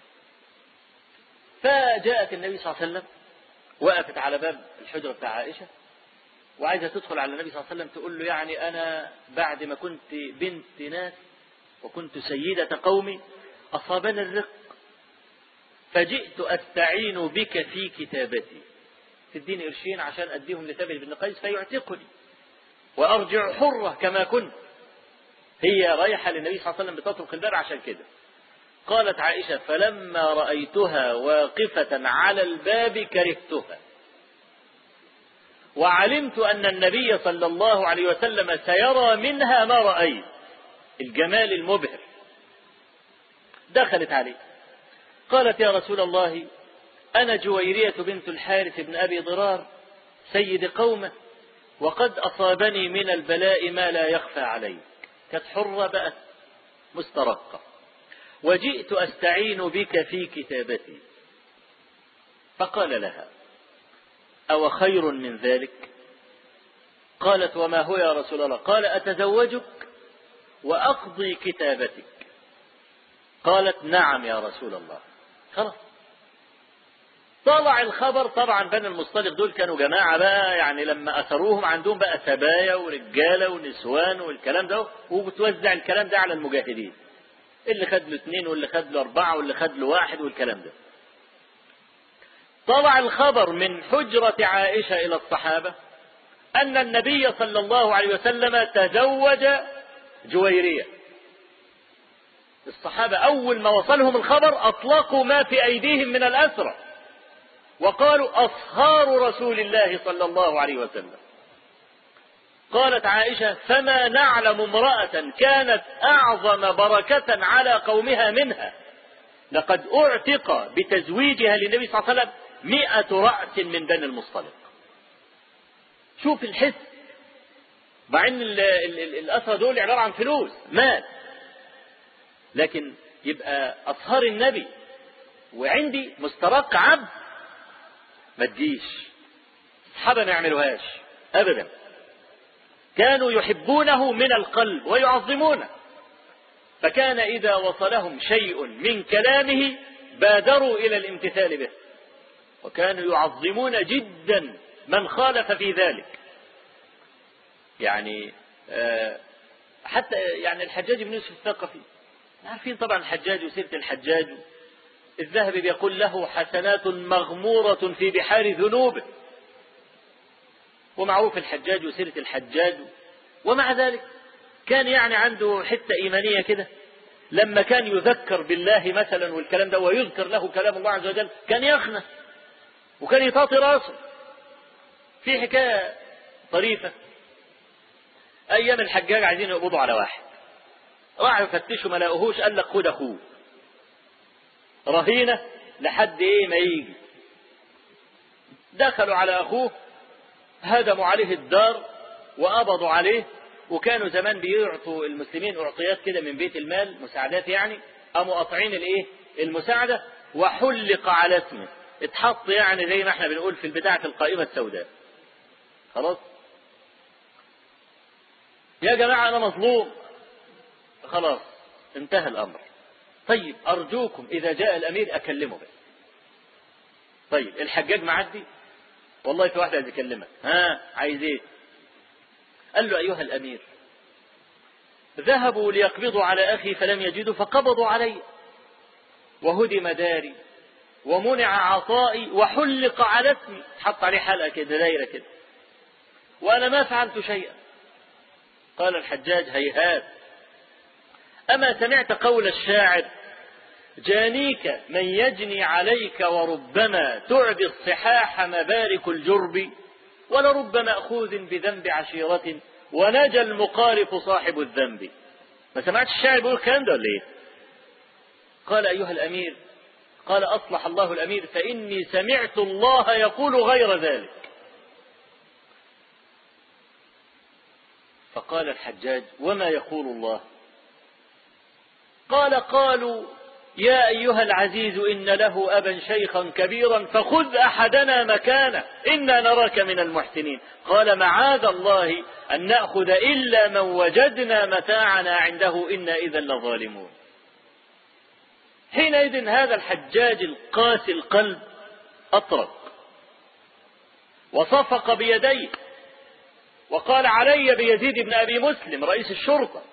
فجاءت النبي صلى الله عليه وسلم وقفت على باب الحجرة بتاع عائشة وعايزة تدخل على النبي صلى الله عليه وسلم تقول له يعني أنا بعد ما كنت بنت ناس وكنت سيدة قومي أصابني الرق فجئت أستعين بك في كتابتي تديني قرشين عشان أديهم لثابت بن قيس فيعتقني وأرجع حرة كما كنت هي رايحة للنبي صلى الله عليه وسلم بتطرق الباب عشان كده قالت عائشة فلما رأيتها واقفة على الباب كرهتها وعلمت أن النبي صلى الله عليه وسلم سيرى منها ما رأيت الجمال المبهر دخلت عليه قالت يا رسول الله أنا جويرية بنت الحارث بن أبي ضرار سيد قومه وقد أصابني من البلاء ما لا يخفى عليك كانت حرة بقت مسترقة وجئت أستعين بك في كتابتي فقال لها أو خير من ذلك قالت وما هو يا رسول الله قال أتزوجك وأقضي كتابتك قالت نعم يا رسول الله خلاص طلع الخبر طبعا بني المصطلق دول كانوا جماعة بقى يعني لما أثروهم عندهم بقى سبايا ورجالة ونسوان والكلام ده وبتوزع الكلام ده على المجاهدين اللي خد له اثنين واللي خد له أربعة واللي خد له واحد والكلام ده طلع الخبر من حجرة عائشة إلى الصحابة أن النبي صلى الله عليه وسلم تزوج جويرية الصحابة أول ما وصلهم الخبر أطلقوا ما في أيديهم من الأسرى وقالوا أصهار رسول الله صلى الله عليه وسلم قالت عائشة فما نعلم امرأة كانت أعظم بركة على قومها منها لقد أعتق بتزويجها للنبي صلى الله عليه وسلم مئة رأس من بني المصطلق شوف الحس مع ان الأسرى دول عبارة عن فلوس مال لكن يبقى أصهار النبي وعندي مسترق عبد ما تجيش الصحابة ما يعملوهاش أبدا كانوا يحبونه من القلب ويعظمونه فكان إذا وصلهم شيء من كلامه بادروا إلى الامتثال به وكانوا يعظمون جدا من خالف في ذلك يعني حتى يعني الحجاج بن يوسف الثقفي عارفين طبعا الحجاج وسيرة الحجاج الذهبي بيقول له حسنات مغمورة في بحار ذنوبه ومعروف الحجاج وسيرة الحجاج ومع ذلك كان يعني عنده حتة إيمانية كده لما كان يذكر بالله مثلا والكلام ده ويذكر له كلام الله عز وجل كان يخنى وكان يطاطي راسه في حكاية طريفة أيام الحجاج عايزين يقبضوا على واحد راحوا يفتشوا ما لاقوهوش قال لك خد أخوه رهينة لحد إيه ما يجي دخلوا على أخوه هدموا عليه الدار وقبضوا عليه وكانوا زمان بيعطوا المسلمين أعطيات كده من بيت المال مساعدات يعني قاموا قاطعين الإيه المساعدة وحلق على اسمه اتحط يعني زي ما احنا بنقول في البتاعة القائمة السوداء خلاص يا جماعة أنا مظلوم خلاص انتهى الأمر طيب أرجوكم إذا جاء الأمير أكلمه بس طيب الحجاج معدي والله في واحد عايز يكلمك ها عايز ايه قال له أيها الأمير ذهبوا ليقبضوا على أخي فلم يجدوا فقبضوا علي وهدم داري ومنع عطائي وحلق على اسمي حط عليه حلقة كده دايرة كده وأنا ما فعلت شيئا قال الحجاج هيهات أما سمعت قول الشاعر جانيك من يجني عليك وربما تعدي الصحاح مبارك الجرب ولرب مأخوذ بذنب عشيرة ونجى المقارف صاحب الذنب ما سمعتش الشاعر بيقول الكلام ده ولا ايه؟ قال أيها الأمير قال أصلح الله الأمير فإني سمعت الله يقول غير ذلك فقال الحجاج وما يقول الله قال قالوا يا أيها العزيز إن له أبا شيخا كبيرا فخذ أحدنا مكانه إنا نراك من المحسنين قال معاذ الله أن نأخذ إلا من وجدنا متاعنا عنده إنا إذا لظالمون حينئذ هذا الحجاج القاسي القلب أطرق وصفق بيديه وقال علي بيزيد بن أبي مسلم رئيس الشرطة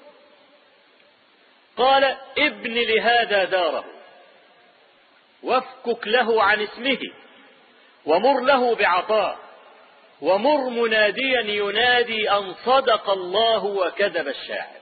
قال ابن لهذا داره وافكك له عن اسمه ومر له بعطاء ومر مناديا ينادي أن صدق الله وكذب الشاعر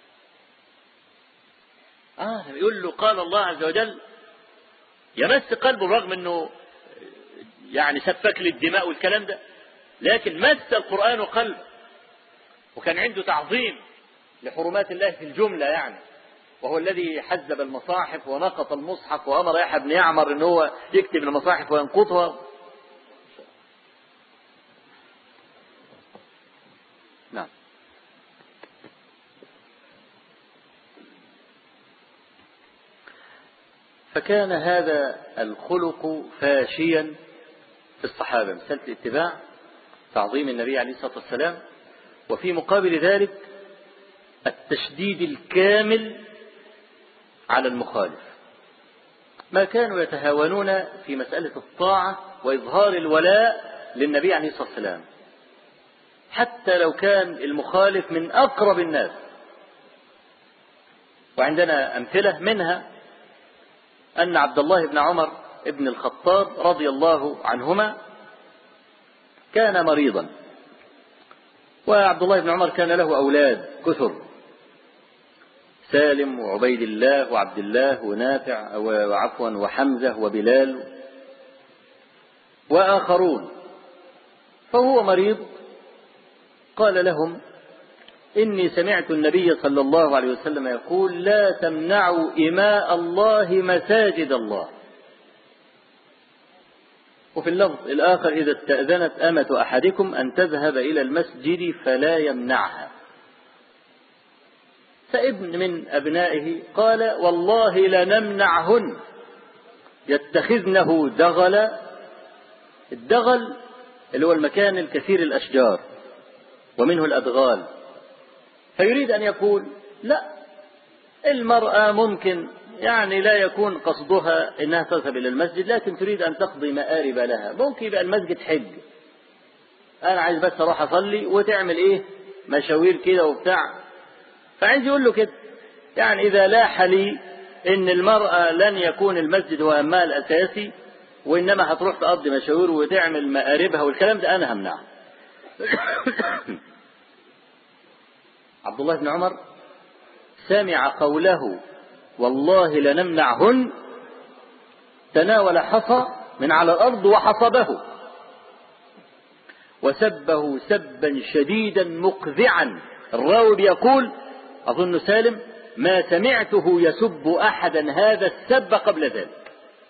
آه يقول له قال الله عز وجل يمس قلبه رغم أنه يعني سفك للدماء والكلام ده لكن مس القرآن قلبه وكان عنده تعظيم لحرمات الله في الجملة يعني وهو الذي حزب المصاحف ونقط المصحف وأمر يحيى بن يعمر أن هو يكتب المصاحف وينقطها نعم فكان هذا الخلق فاشيا في الصحابة مسألة الاتباع تعظيم النبي عليه الصلاة والسلام وفي مقابل ذلك التشديد الكامل على المخالف ما كانوا يتهاونون في مسألة الطاعة وإظهار الولاء للنبي عليه الصلاة والسلام حتى لو كان المخالف من أقرب الناس وعندنا أمثلة منها أن عبد الله بن عمر ابن الخطاب رضي الله عنهما كان مريضا وعبد الله بن عمر كان له أولاد كثر سالم وعبيد الله وعبد الله ونافع وعفوا وحمزة وبلال وآخرون فهو مريض قال لهم إني سمعت النبي صلى الله عليه وسلم يقول لا تمنعوا إماء الله مساجد الله وفي اللفظ الآخر إذا استأذنت أمة أحدكم أن تذهب إلى المسجد فلا يمنعها فابن من أبنائه قال والله لنمنعهن يتخذنه دغل الدغل اللي هو المكان الكثير الأشجار ومنه الأدغال فيريد أن يقول لا المرأة ممكن يعني لا يكون قصدها انها تذهب الى المسجد لكن تريد ان تقضي مآرب لها ممكن يبقى المسجد حج انا عايز بس اروح اصلي وتعمل ايه مشاوير كده وبتاع فعايز يقول له كده يعني اذا لاح لي ان المرأة لن يكون المسجد هو همها الاساسي وانما هتروح تقضي مشاوير وتعمل مآربها والكلام ده انا همنعه عبد الله بن عمر سمع قوله والله لنمنعهن تناول حصى من على الأرض وحصبه وسبه سبا شديدا مقذعا الراوي بيقول أظن سالم ما سمعته يسب أحدا هذا السب قبل ذلك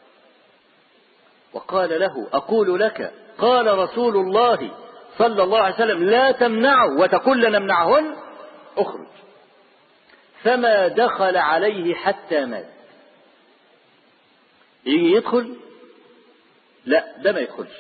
وقال له أقول لك قال رسول الله صلى الله عليه وسلم لا تمنعوا وتقول لنمنعهن اخرج فما دخل عليه حتى مات يجي يدخل لا ده ما يدخلش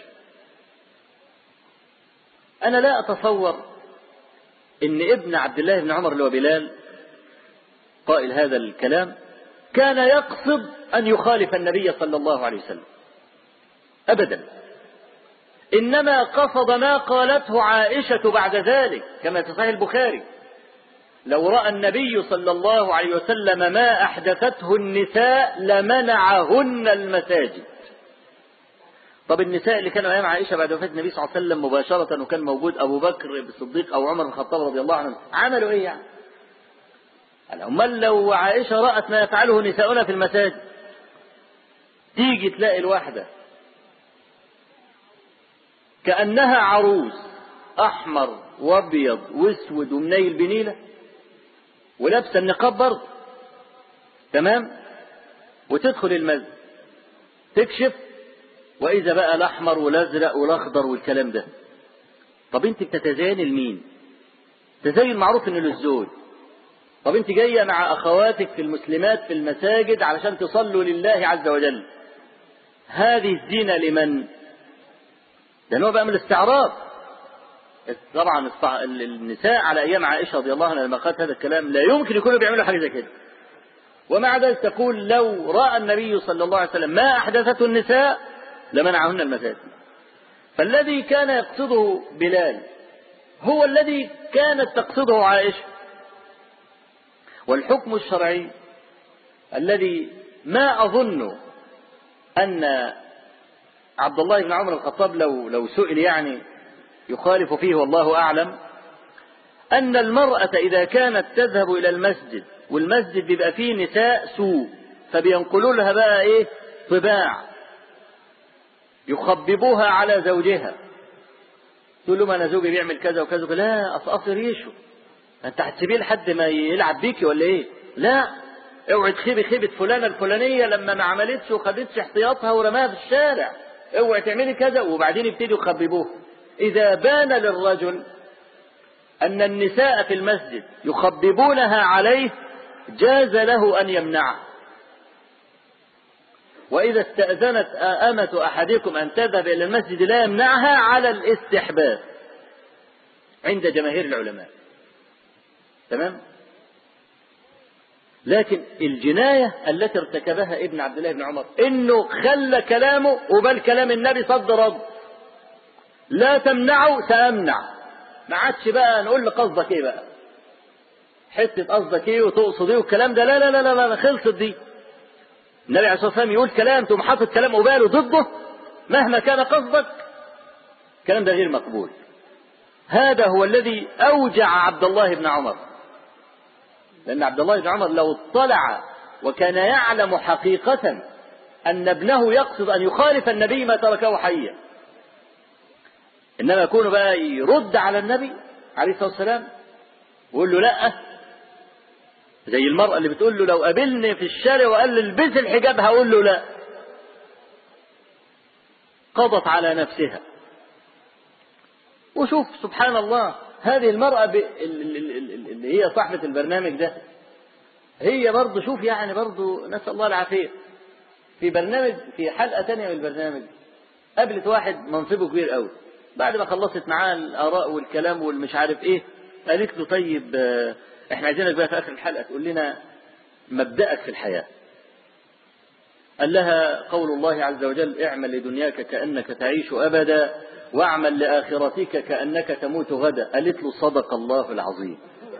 انا لا اتصور ان ابن عبد الله بن عمر اللي هو بلال قائل هذا الكلام كان يقصد ان يخالف النبي صلى الله عليه وسلم ابدا انما قصد ما قالته عائشه بعد ذلك كما في صحيح البخاري لو رأى النبي صلى الله عليه وسلم ما أحدثته النساء لمنعهن المساجد طب النساء اللي كانوا أيام عائشة بعد وفاة النبي صلى الله عليه وسلم مباشرة وكان موجود أبو بكر الصديق أو عمر بن الخطاب رضي الله عنهم عملوا إيه يعني؟ أمال لو عائشة رأت ما يفعله نساؤنا في المساجد تيجي تلاقي الواحدة كأنها عروس أحمر وأبيض وأسود ومنيل بنيلة ولابسه النقاب برضه تمام وتدخل المسجد تكشف واذا بقى الاحمر والازرق والاخضر والكلام ده طب انت بتتزين لمين تزين معروف انه للزوج طب انت جايه مع اخواتك في المسلمات في المساجد علشان تصلوا لله عز وجل هذه الزينه لمن ده نوع بقى من الاستعراض طبعا النساء على ايام عائشه رضي الله عنها لما قالت هذا الكلام لا يمكن يكونوا بيعملوا حاجه زي كده ومع ذلك تقول لو راى النبي صلى الله عليه وسلم ما احدثته النساء لمنعهن المساجد فالذي كان يقصده بلال هو الذي كانت تقصده عائشه والحكم الشرعي الذي ما اظن ان عبد الله بن عمر الخطاب لو لو سئل يعني يخالف فيه والله أعلم أن المرأة إذا كانت تذهب إلى المسجد والمسجد بيبقى فيه نساء سوء فبينقلوا لها بقى إيه طباع يخببوها على زوجها تقول له ما أنا زوجي بيعمل كذا وكذا لا أصل ريشه أنت هتسيبيه لحد ما يلعب بيكي ولا إيه لا اوعي تخيبي خيبة فلانة الفلانية لما ما عملتش وخدتش احتياطها ورماها في الشارع اوعي تعملي كذا وبعدين يبتدوا يخببوه إذا بان للرجل أن النساء في المسجد يخببونها عليه جاز له أن يمنعه وإذا استأذنت أمة أحدكم أن تذهب إلى المسجد لا يمنعها على الاستحباب عند جماهير العلماء تمام لكن الجناية التي ارتكبها ابن عبد الله بن عمر انه خلى كلامه وبل كلام النبي صد رد لا تمنعه سأمنع ما عادش بقى نقول له قصدك ايه بقى حتة قصدك ايه وتقصد ايه والكلام ده لا لا لا لا, لا خلصت دي النبي عليه الصلاة والسلام يقول كلام تقوم حاطط كلام قباله ضده مهما كان قصدك الكلام ده غير مقبول هذا هو الذي أوجع عبد الله بن عمر لأن عبد الله بن عمر لو اطلع وكان يعلم حقيقة أن ابنه يقصد أن يخالف النبي ما تركه حيا إنما يكون بقى يرد على النبي عليه الصلاة والسلام ويقول له لا زي المرأة اللي بتقول له لو قابلني في الشارع وقال لي البس الحجاب هقول له لا قضت على نفسها وشوف سبحان الله هذه المرأة اللي هي صاحبة البرنامج ده هي برضه شوف يعني برضه نسأل الله العافية في برنامج في حلقة تانية من البرنامج قابلت واحد منصبه كبير قوي بعد ما خلصت معاه الآراء والكلام والمش عارف إيه قالت له طيب إحنا عايزينك بقى في آخر الحلقة تقول لنا مبدأك في الحياة قال لها قول الله عز وجل اعمل لدنياك كأنك تعيش أبدا واعمل لآخرتك كأنك تموت غدا قالت له صدق الله العظيم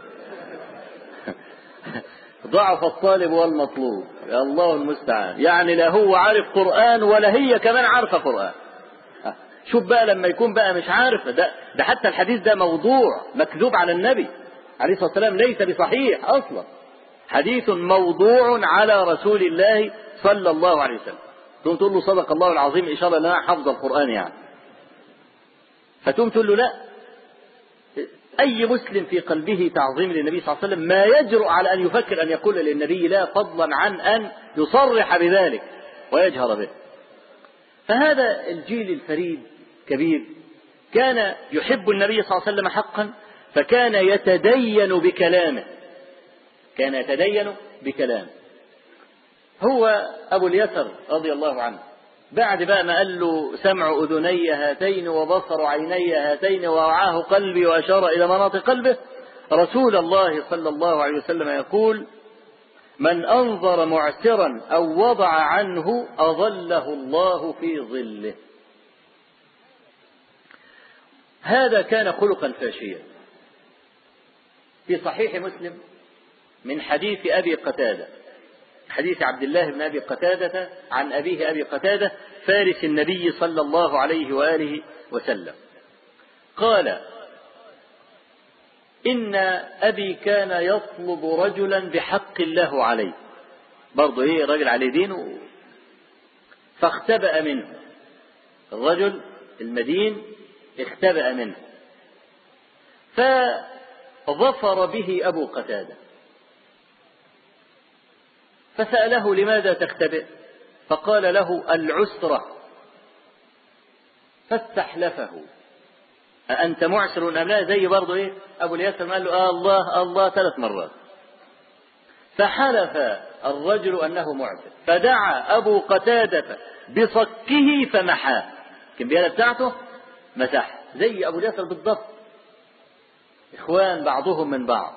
ضعف الطالب والمطلوب يا الله المستعان يعني لا هو عارف قرآن ولا هي كمان عارفة قرآن شوف بقى لما يكون بقى مش عارف ده, ده حتى الحديث ده موضوع مكذوب على النبي عليه الصلاة والسلام ليس بصحيح أصلا حديث موضوع على رسول الله صلى الله عليه وسلم تقوم تقول له صدق الله العظيم إشارة لنا حفظ القرآن يعني فتقوم تقول له لا أي مسلم في قلبه تعظيم للنبي صلى الله عليه وسلم ما يجرؤ على أن يفكر أن يقول للنبي لا فضلا عن أن يصرح بذلك ويجهر به فهذا الجيل الفريد كبير كان يحب النبي صلى الله عليه وسلم حقا فكان يتدين بكلامه كان يتدين بكلامه هو أبو اليسر رضي الله عنه بعد بقى ما قال له سمع أذني هاتين وبصر عيني هاتين ووعاه قلبي وأشار إلى مناط قلبه رسول الله صلى الله عليه وسلم يقول من أنظر معسرا أو وضع عنه أظله الله في ظله هذا كان خلقا فاشيا في صحيح مسلم من حديث أبي قتادة حديث عبد الله بن أبي قتادة عن أبيه أبي قتادة فارس النبي صلى الله عليه وآله وسلم قال إن أبي كان يطلب رجلا بحق الله عليه برضه إيه رجل عليه دين فاختبأ منه الرجل المدين اختبأ منه فظفر به أبو قتادة فسأله لماذا تختبئ فقال له العسرة فاستحلفه أأنت معسر أم لا زي برضه إيه أبو اليسر قال له آه الله الله ثلاث مرات فحلف الرجل أنه معسر فدعا أبو قتادة بصكه فمحاه الكمبيالة بتاعته مسح زي أبو اليسر بالضبط إخوان بعضهم من بعض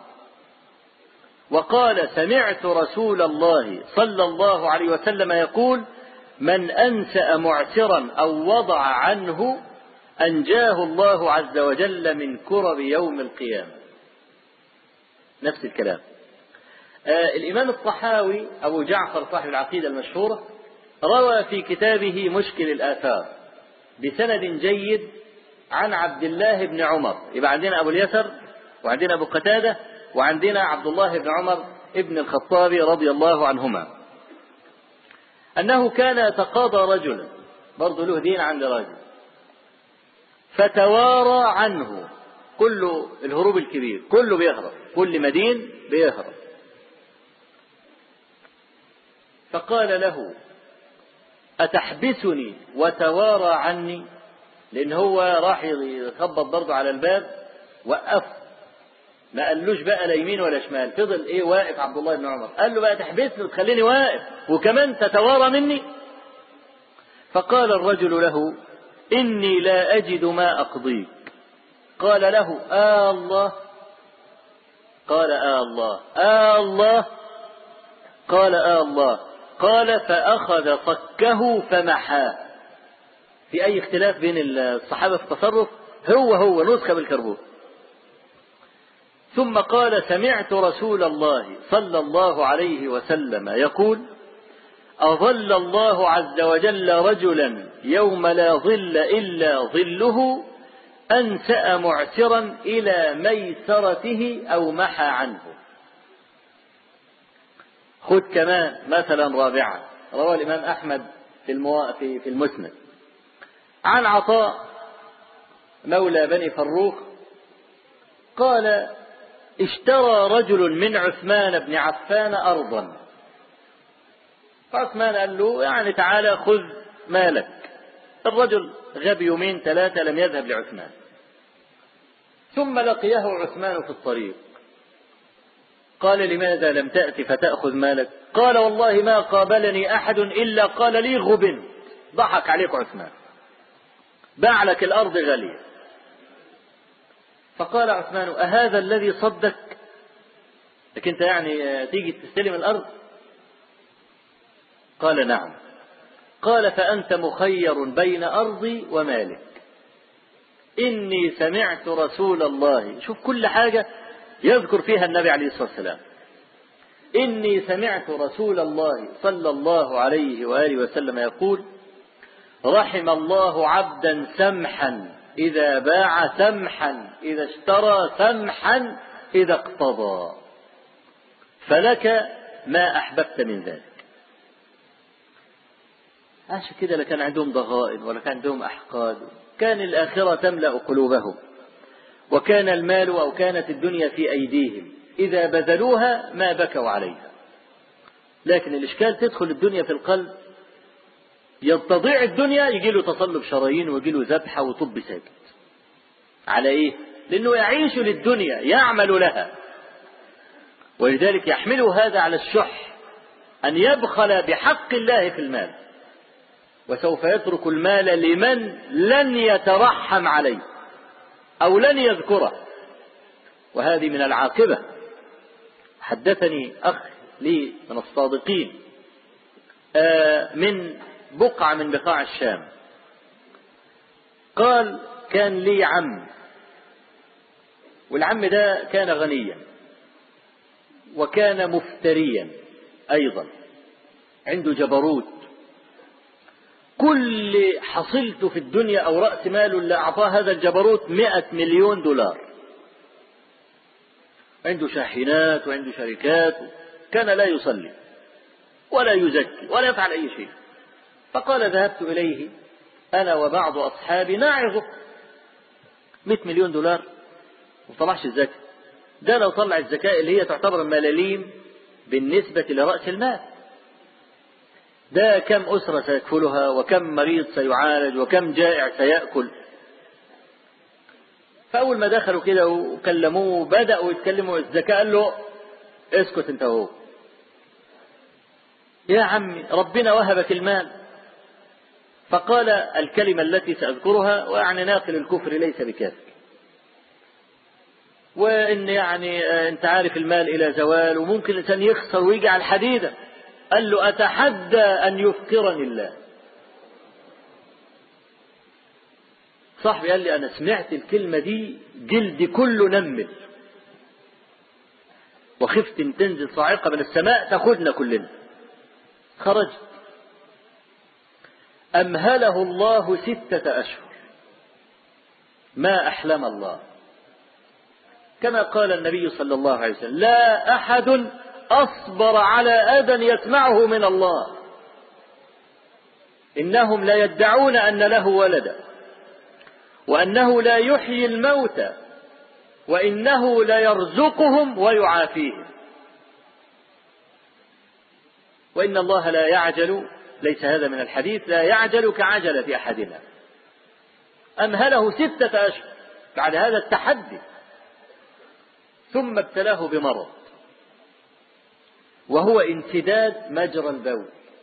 وقال سمعت رسول الله صلى الله عليه وسلم يقول من أنسأ معسرا أو وضع عنه أنجاه الله عز وجل من كرب يوم القيامة نفس الكلام آه الإمام الطحاوي أبو جعفر صاحب العقيدة المشهورة روى في كتابه مشكل الآثار بسند جيد عن عبد الله بن عمر يبقى عندنا أبو اليسر وعندنا أبو قتادة وعندنا عبد الله بن عمر ابن الخطاب رضي الله عنهما أنه كان يتقاضى رجلا برضه له دين عند رجل فتوارى عنه كل الهروب الكبير كله بيهرب كل مدين بيهرب فقال له أتحبسني وتوارى عني لأن هو راح يخبط برضه على الباب وقف ما قالوش بقى لا يمين ولا شمال فضل ايه واقف عبد الله بن عمر قال له بقى تحبسني وتخليني واقف وكمان تتوارى مني فقال الرجل له إني لا أجد ما أقضيك قال له آه الله قال آه الله آه الله قال آه الله قال فأخذ صكه فمحاه في أي اختلاف بين الصحابة في التصرف هو هو نسخة بالكربون ثم قال سمعت رسول الله صلى الله عليه وسلم يقول أظل الله عز وجل رجلا يوم لا ظل إلا ظله أنسأ معسرا إلى ميسرته أو محى عنه خذ كمان مثلا رابعا روى الإمام أحمد في, المو... في, في المسند عن عطاء مولى بني فروخ قال اشترى رجل من عثمان بن عفان أرضا فعثمان قال له يعني تعالى خذ مالك الرجل غاب يومين ثلاثة لم يذهب لعثمان ثم لقيه عثمان في الطريق قال لماذا لم تأتي فتأخذ مالك قال والله ما قابلني أحد إلا قال لي غبنت ضحك عليك عثمان باع لك الأرض غالية فقال عثمان أهذا الذي صدك لكن أنت يعني تيجي تستلم الأرض قال نعم قال فأنت مخير بين أرضي ومالك إني سمعت رسول الله شوف كل حاجة يذكر فيها النبي عليه الصلاة والسلام إني سمعت رسول الله صلى الله عليه وآله وسلم يقول رحم الله عبدا سمحا إذا باع سمحا إذا اشترى سمحا إذا اقتضى فلك ما أحببت من ذلك عشان كده لا كان عندهم ضغائن ولا كان عندهم أحقاد كان الآخرة تملأ قلوبهم وكان المال أو كانت الدنيا في أيديهم إذا بذلوها ما بكوا عليها لكن الإشكال تدخل الدنيا في القلب يتضيع الدنيا يجي له تصلب شرايين ويجي له ذبحة وطب ساكت على إيه؟ لأنه يعيش للدنيا يعمل لها ولذلك يحمل هذا على الشح أن يبخل بحق الله في المال وسوف يترك المال لمن لن يترحم عليه أو لن يذكره وهذه من العاقبة حدثني أخ لي من الصادقين من بقعة من بقاع الشام قال كان لي عم والعم ده كان غنيا وكان مفتريا أيضا عنده جبروت كل حصلته في الدنيا أو رأس ماله اللي أعطاه هذا الجبروت مئة مليون دولار عنده شاحنات وعنده شركات كان لا يصلي ولا يزكي ولا يفعل أي شيء فقال ذهبت إليه أنا وبعض أصحابي نعظه 100 مليون دولار ما طلعش الزكاة ده لو طلع الزكاة اللي هي تعتبر ملاليم بالنسبة لرأس المال ده كم أسرة سيكفلها وكم مريض سيعالج وكم جائع سيأكل فأول ما دخلوا كده وكلموه بدأوا يتكلموا الزكاة قال له اسكت انت هو يا عمي ربنا وهبك المال فقال الكلمة التي سأذكرها ويعني ناقل الكفر ليس بكافر وإن يعني أنت عارف المال إلى زوال وممكن الإنسان يخسر ويجعل حديدا قال له أتحدى أن يفقرني الله صاحبي قال لي أنا سمعت الكلمة دي جلدي كله نمل وخفت ان تنزل صاعقة من السماء تاخدنا كلنا خرجت أمهله الله ستة أشهر ما أحلم الله كما قال النبي صلى الله عليه وسلم لا أحد أصبر على أذى يسمعه من الله إنهم لا يدعون أن له ولدا وأنه لا يحيي الموتى وإنه ليرزقهم ويعافيهم وإن الله لا يعجل ليس هذا من الحديث لا يعجل كعجلة أحدنا أمهله ستة أشهر بعد هذا التحدي ثم ابتلاه بمرض وهو انسداد مجرى البول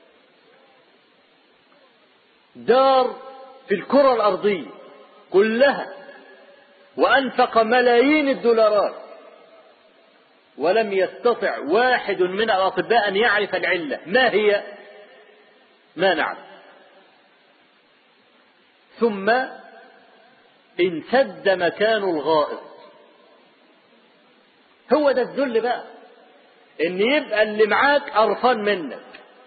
دار في الكرة الأرضية كلها وأنفق ملايين الدولارات ولم يستطع واحد من الأطباء أن يعرف العلة ما هي ما نعلم ثم انسد مكان الغائط هو ده الذل بقى ان يبقى اللي معاك قرفان منك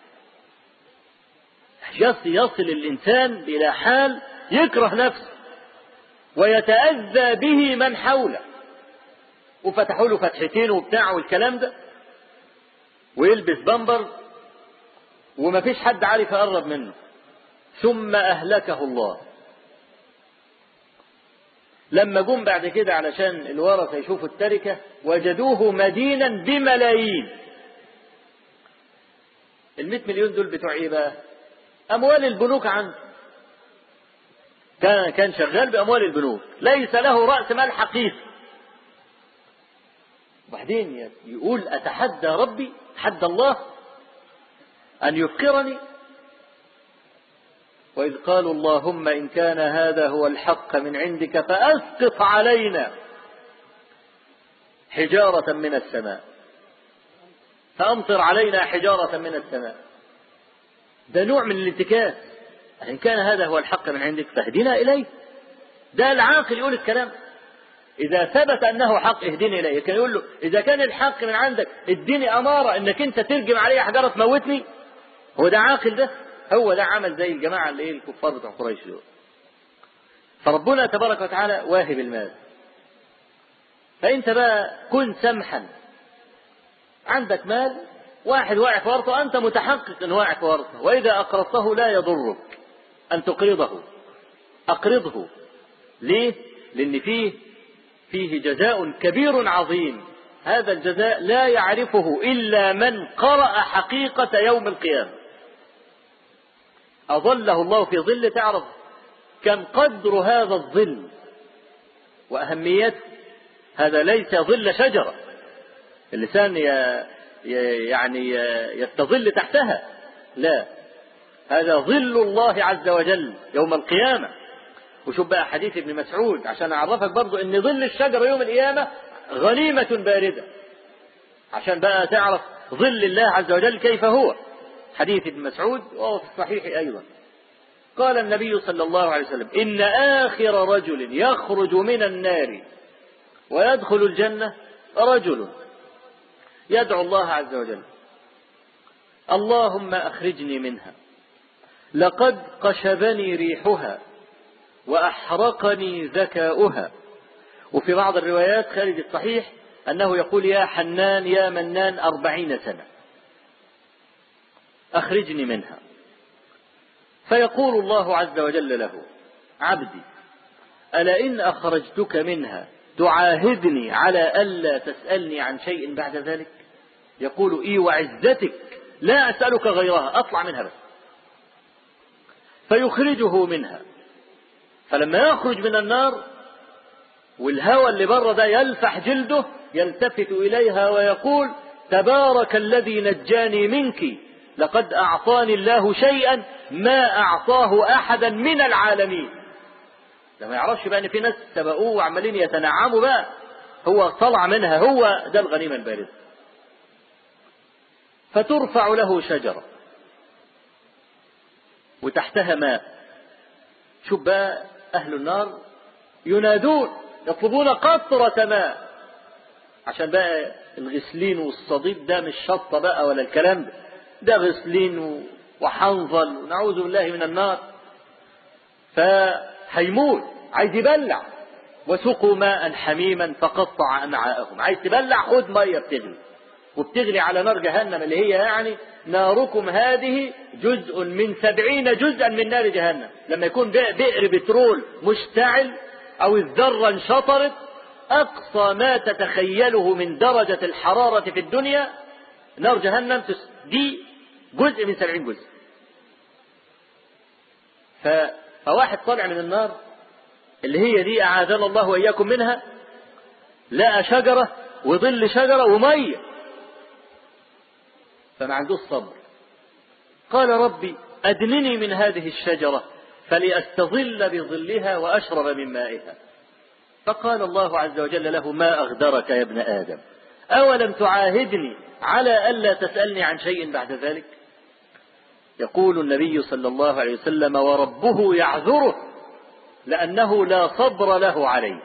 يصل الانسان الى حال يكره نفسه ويتاذى به من حوله وفتحوا له فتحتين وبتاع والكلام ده ويلبس بامبر ومفيش حد عارف يقرب منه ثم اهلكه الله لما جم بعد كده علشان الورثة يشوفوا التركة وجدوه مدينا بملايين المئة مليون دول بتوع ايه بقى اموال البنوك عنده كان كان شغال باموال البنوك ليس له راس مال حقيقي وبعدين يقول اتحدى ربي اتحدى الله ان يفقرني وإذ قالوا اللهم إن كان هذا هو الحق من عندك فأسقط علينا حجارة من السماء فأمطر علينا حجارة من السماء ده نوع من الانتكاس إن كان هذا هو الحق من عندك فاهدنا إليه ده العاقل يقول الكلام إذا ثبت أنه حق اهدني إليه كان يقول له إذا كان الحق من عندك اديني أمارة إنك أنت ترجم علي حجارة تموتني هو ده عاقل ده هو ده عمل زي الجماعة اللي ايه الكفار بتوع قريش دول فربنا تبارك وتعالى واهب المال فانت بقى كن سمحا عندك مال واحد واقع في ورطه انت متحقق ان واقع في ورطه واذا اقرضته لا يضرك ان تقرضه اقرضه ليه لان فيه فيه جزاء كبير عظيم هذا الجزاء لا يعرفه الا من قرأ حقيقة يوم القيامة أظله الله في ظل تعرف كم قدر هذا الظل وأهميته هذا ليس ظل شجرة اللسان يعني يستظل تحتها لا هذا ظل الله عز وجل يوم القيامة وشوف بقى حديث ابن مسعود عشان أعرفك برضو أن ظل الشجرة يوم القيامة غنيمة باردة عشان بقى تعرف ظل الله عز وجل كيف هو حديث ابن مسعود وهو في الصحيح أيضا قال النبي صلى الله عليه وسلم إن آخر رجل يخرج من النار ويدخل الجنة رجل يدعو الله عز وجل اللهم أخرجني منها لقد قشبني ريحها وأحرقني ذكاؤها وفي بعض الروايات خارج الصحيح أنه يقول يا حنان يا منان أربعين سنة أخرجني منها فيقول الله عز وجل له عبدي ألا إن أخرجتك منها تعاهدني على ألا تسألني عن شيء بعد ذلك يقول إي وعزتك لا أسألك غيرها أطلع منها بس فيخرجه منها فلما يخرج من النار والهوى اللي بره ده يلفح جلده يلتفت إليها ويقول تبارك الذي نجاني منك لقد أعطاني الله شيئا ما أعطاه أحدا من العالمين ده ما يعرفش بقى إن في ناس سبقوه وعمالين يتنعموا بقى هو طلع منها هو ده الغنيمة الباردة فترفع له شجرة وتحتها ماء شوف بقى أهل النار ينادون يطلبون قطرة ماء عشان بقى الغسلين والصديد ده مش شطة بقى ولا الكلام ده ده غسلين وحنظل ونعوذ بالله من النار فهيموت عايز يبلع وسقوا ماء حميما فقطع امعاءهم عايز تبلع خد ميه بتغلي وبتغلي على نار جهنم اللي هي يعني ناركم هذه جزء من سبعين جزءا من نار جهنم لما يكون بئر بترول مشتعل او الذرة انشطرت اقصى ما تتخيله من درجة الحرارة في الدنيا نار جهنم دي جزء من سبعين جزء ف... فواحد طالع من النار اللي هي دي أعاذنا الله وإياكم منها لقى شجرة وظل شجرة ومية فما عندوش صبر قال ربي أدنني من هذه الشجرة فلأستظل بظلها وأشرب من مائها فقال الله عز وجل له ما أغدرك يا ابن آدم أولم تعاهدني على ألا تسألني عن شيء بعد ذلك يقول النبي صلى الله عليه وسلم وربه يعذره لأنه لا صبر له عليه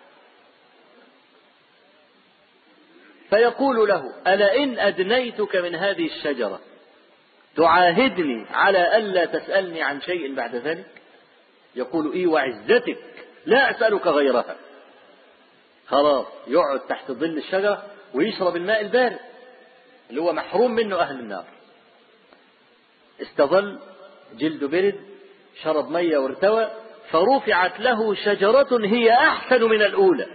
فيقول له ألا إن أدنيتك من هذه الشجرة تعاهدني على ألا تسألني عن شيء بعد ذلك يقول إي وعزتك لا أسألك غيرها خلاص يقعد تحت ظل الشجرة ويشرب الماء البارد اللي هو محروم منه أهل النار استظل جلده برد شرب مية وارتوى فرفعت له شجرة هي أحسن من الأولى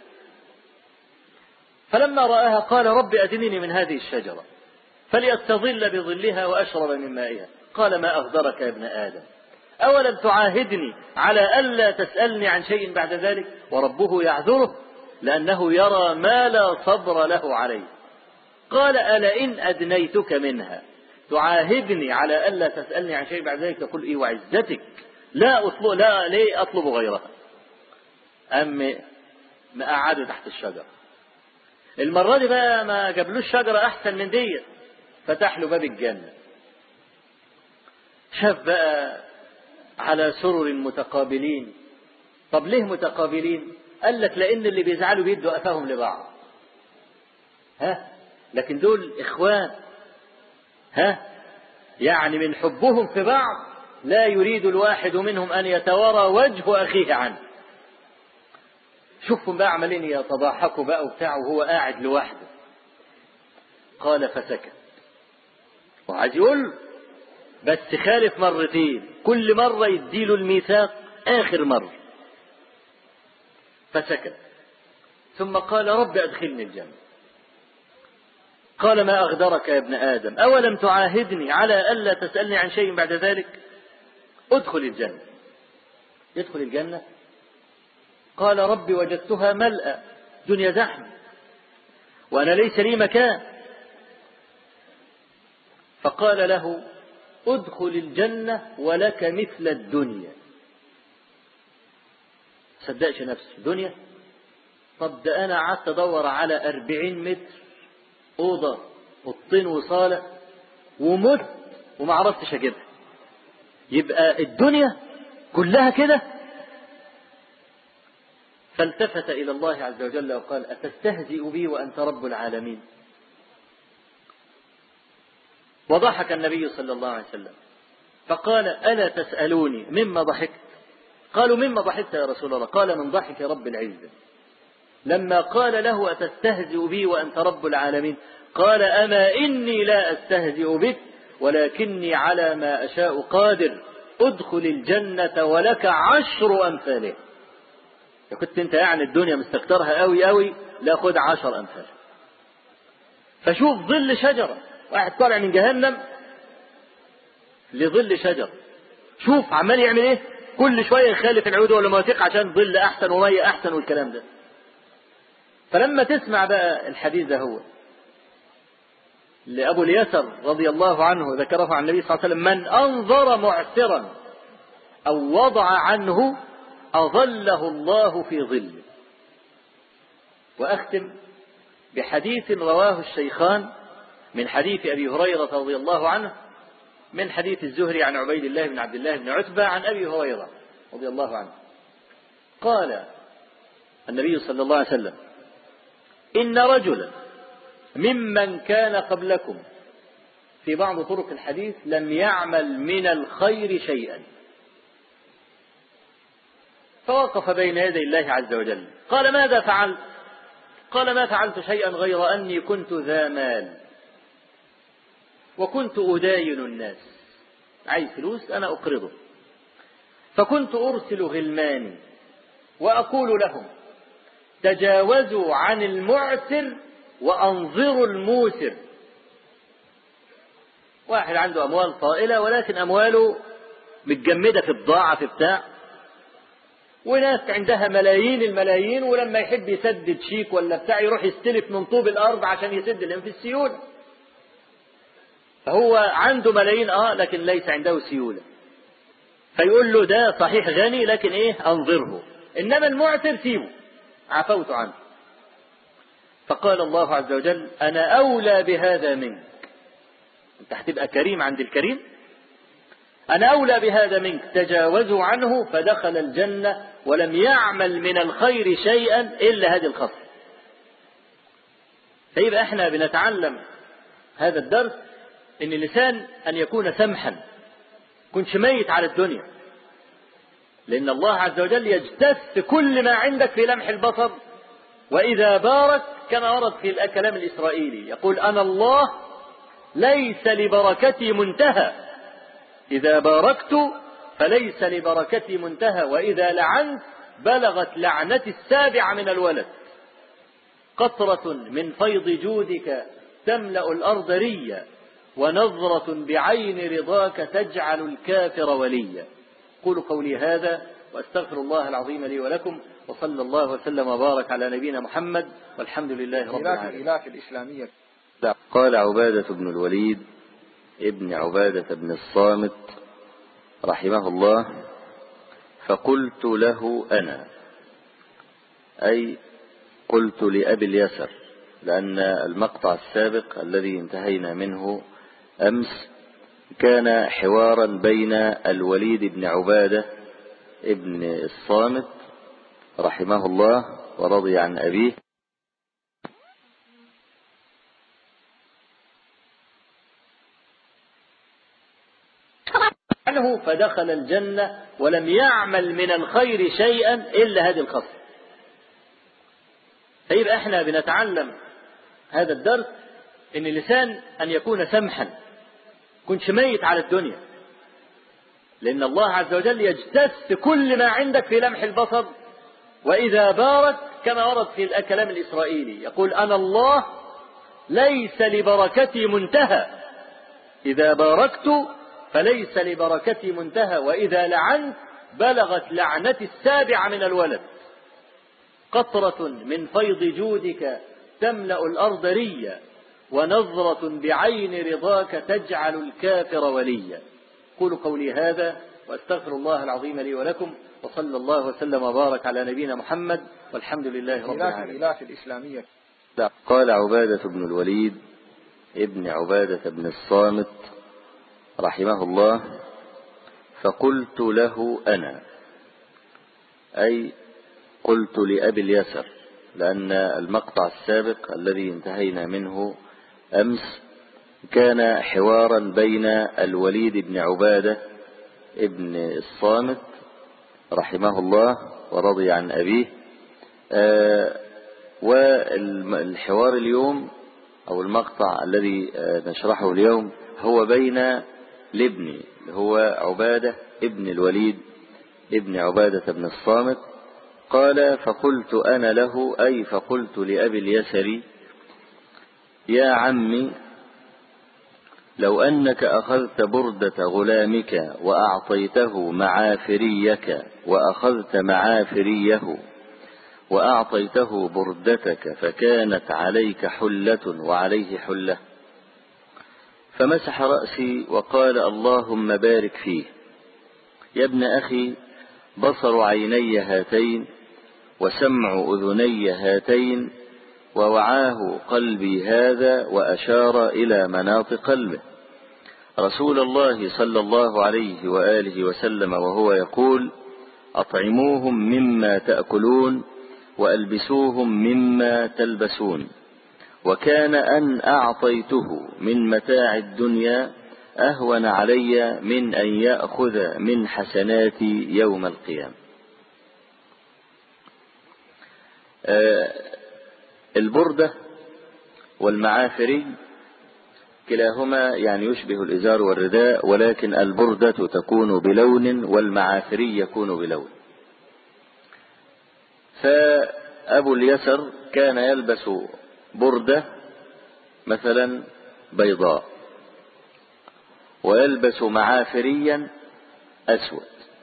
فلما رآها قال رب أدنني من هذه الشجرة فليستظل بظلها وأشرب من مائها قال ما أغدرك يا ابن آدم أولم تعاهدني على ألا تسألني عن شيء بعد ذلك وربه يعذره لأنه يرى ما لا صبر له عليه قال ألئن أدنيتك منها تعاهدني على ألا تسألني عن شيء بعد ذلك تقول إيه وعزتك لا أطلب لا ليه أطلب غيرها أم مقعده تحت الشجرة المرة دي بقى ما جابلوش شجرة أحسن من دي فتح له باب الجنة شاف بقى على سرر متقابلين طب ليه متقابلين قال لك لأن اللي بيزعلوا بيدوا قفاهم لبعض ها لكن دول إخوان ها يعني من حبهم في بعض لا يريد الواحد منهم أن يتورى وجه أخيه عنه شوفهم بقى عمالين يتضاحكوا بقى وبتاع وهو قاعد لوحده قال فسكت وعايز يقول بس خالف مرتين كل مرة يديله الميثاق آخر مرة فسكت ثم قال رب أدخلني الجنة قال ما أغدرك يا ابن آدم أولم تعاهدني على ألا تسألني عن شيء بعد ذلك ادخل الجنة يدخل الجنة قال ربي وجدتها ملأ دنيا زحمة وأنا ليس لي مكان فقال له ادخل الجنة ولك مثل الدنيا صدقش نفسي دنيا طب ده أنا قعدت أدور على أربعين متر أوضة أوضتين وصالة ومت وما عرفتش أجيبها يبقى الدنيا كلها كده فالتفت إلى الله عز وجل وقال أتستهزئ بي وأنت رب العالمين وضحك النبي صلى الله عليه وسلم فقال ألا تسألوني مما ضحكت قالوا مما ضحكت يا رسول الله قال من ضحك رب العزة لما قال له أتستهزئ بي وأنت رب العالمين قال أما إني لا أستهزئ بك ولكني على ما أشاء قادر ادخل الجنة ولك عشر أمثالها كنت انت يعني الدنيا مستكترها قوي قوي لا خد عشر أمثال فشوف ظل شجرة واحد طالع من جهنم لظل شجرة شوف عمال يعمل ايه كل شوية يخالف العود ولا موثيق عشان ظل أحسن ومية أحسن والكلام ده فلما تسمع بقى الحديث ده هو لأبو اليسر رضي الله عنه ذكره عن النبي صلى الله عليه وسلم من أنظر معسرا أو وضع عنه أظله الله في ظله وأختم بحديث رواه الشيخان من حديث أبي هريرة رضي الله عنه من حديث الزهري عن عبيد الله بن عبد الله بن عتبة عن أبي هريرة رضي الله عنه قال النبي صلى الله عليه وسلم إن رجلا ممن كان قبلكم في بعض طرق الحديث لم يعمل من الخير شيئا فوقف بين يدي الله عز وجل قال ماذا فعلت قال ما فعلت شيئا غير أني كنت ذا مال وكنت أداين الناس عايز فلوس أنا أقرضه فكنت أرسل غلماني وأقول لهم تجاوزوا عن المعسر وأنظروا الموسر واحد عنده أموال طائلة ولكن أمواله متجمدة في بضاعة في بتاع وناس عندها ملايين الملايين ولما يحب يسدد شيك ولا بتاع يروح يستلف من طوب الأرض عشان يسد لهم في السيولة فهو عنده ملايين اه لكن ليس عنده سيولة فيقول له ده صحيح غني لكن ايه انظره انما المعسر سيبه عفوت عنه فقال الله عز وجل انا اولى بهذا منك انت هتبقى كريم عند الكريم انا اولى بهذا منك تجاوزوا عنه فدخل الجنة ولم يعمل من الخير شيئا الا هذه الخصلة فيبقى احنا بنتعلم هذا الدرس ان اللسان ان يكون سمحا كنش ميت على الدنيا لان الله عز وجل يجتث كل ما عندك في لمح البصر واذا بارك كما ورد في الكلام الاسرائيلي يقول انا الله ليس لبركتي منتهى اذا باركت فليس لبركتي منتهى واذا لعنت بلغت لعنتي السابعه من الولد قطره من فيض جودك تملا الارض ريا ونظرة بعين رضاك تجعل الكافر وليا قولوا قولي هذا واستغفر الله العظيم لي ولكم وصلى الله وسلم وبارك على نبينا محمد والحمد لله رب العالمين الإلاف الإسلامية قال عبادة بن الوليد ابن عبادة بن الصامت رحمه الله فقلت له أنا أي قلت لأبي اليسر لأن المقطع السابق الذي انتهينا منه أمس كان حوارا بين الوليد بن عبادة ابن الصامت رحمه الله ورضي عن أبيه عنه فدخل الجنة ولم يعمل من الخير شيئا إلا هذه الخصلة فيبقى احنا بنتعلم هذا الدرس ان اللسان ان يكون سمحا كنش ميت على الدنيا لأن الله عز وجل يجتث كل ما عندك في لمح البصر وإذا بارك كما ورد في الكلام الإسرائيلي يقول أنا الله ليس لبركتي منتهى إذا باركت فليس لبركتي منتهى وإذا لعنت بلغت لعنتي السابعة من الولد قطرة من فيض جودك تملأ الأرض ريا ونظرة بعين رضاك تجعل الكافر وليا قولوا قولي هذا واستغفر الله العظيم لي ولكم وصلى الله وسلم وبارك على نبينا محمد والحمد لله رب العالمين الإلاف الإسلامية قال عبادة بن الوليد ابن عبادة بن الصامت رحمه الله فقلت له أنا أي قلت لأبي اليسر لأن المقطع السابق الذي انتهينا منه أمس كان حوارا بين الوليد بن عبادة ابن الصامت رحمه الله ورضي عن أبيه آه والحوار اليوم أو المقطع الذي نشرحه اليوم هو بين الابن هو عبادة ابن الوليد ابن عبادة بن الصامت قال فقلت أنا له أي فقلت لأبي اليسري يا عمي لو أنك أخذت بردة غلامك وأعطيته معافريك وأخذت معافريه وأعطيته بردتك فكانت عليك حلة وعليه حلة فمسح رأسي وقال اللهم بارك فيه يا ابن أخي بصر عيني هاتين وسمع أذني هاتين ووعاه قلبي هذا وأشار إلى مناط قلبه رسول الله صلى الله عليه وآله وسلم وهو يقول أطعموهم مما تأكلون وألبسوهم مما تلبسون وكان أن أعطيته من متاع الدنيا أهون علي من أن يأخذ من حسناتي يوم القيامة البردة والمعافري كلاهما يعني يشبه الإزار والرداء ولكن البردة تكون بلون والمعافري يكون بلون فأبو اليسر كان يلبس بردة مثلا بيضاء ويلبس معافريا أسود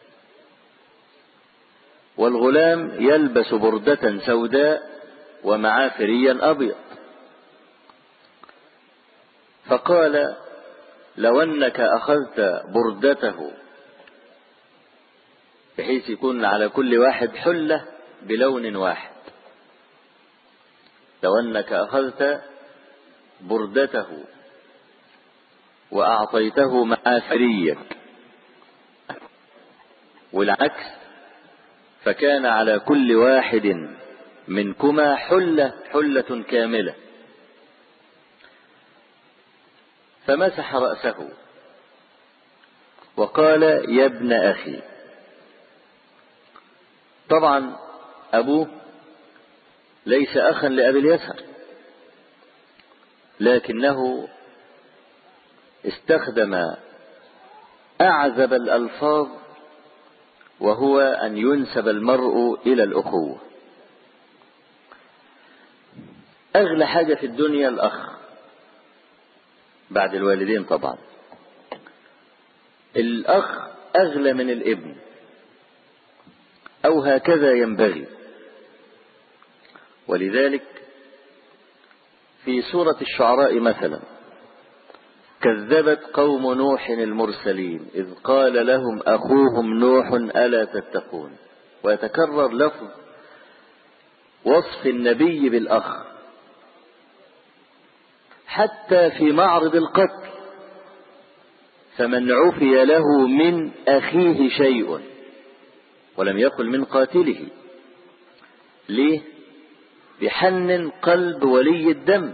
والغلام يلبس بردة سوداء ومعافريا أبيض فقال لو أنك أخذت بردته بحيث يكون على كل واحد حلة بلون واحد لو أنك أخذت بردته وأعطيته معافريا والعكس فكان على كل واحد منكما حلة حلة كاملة فمسح رأسه وقال يا ابن أخي طبعا أبوه ليس أخا لأبي اليسر لكنه استخدم أعذب الألفاظ وهو أن ينسب المرء إلى الأخوة أغلى حاجة في الدنيا الأخ بعد الوالدين طبعا الأخ أغلى من الابن أو هكذا ينبغي ولذلك في سورة الشعراء مثلا كذبت قوم نوح المرسلين إذ قال لهم أخوهم نوح ألا تتقون ويتكرر لفظ وصف النبي بالأخ حتى في معرض القتل فمن عفي له من أخيه شيء ولم يقل من قاتله ليه بحنن قلب ولي الدم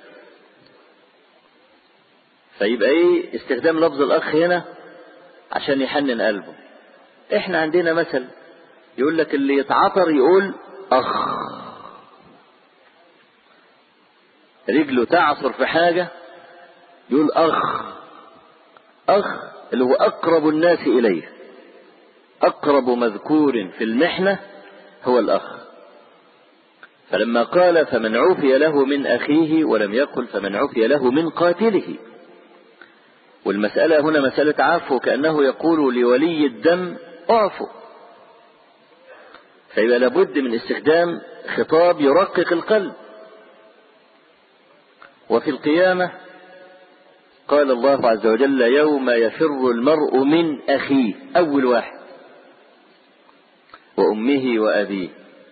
فيبقى ايه استخدام لفظ الاخ هنا عشان يحنن قلبه احنا عندنا مثل يقول لك اللي يتعطر يقول اخ رجله تعصر في حاجة يقول اخ اخ اللي هو اقرب الناس اليه اقرب مذكور في المحنة هو الاخ فلما قال فمن عفي له من اخيه ولم يقل فمن عفي له من قاتله والمسألة هنا مسألة عفو كأنه يقول لولي الدم اعفو فيبقى لابد من استخدام خطاب يرقق القلب وفي القيامة قال الله عز وجل يوم يفر المرء من أخيه أول واحد وأمه وأبيه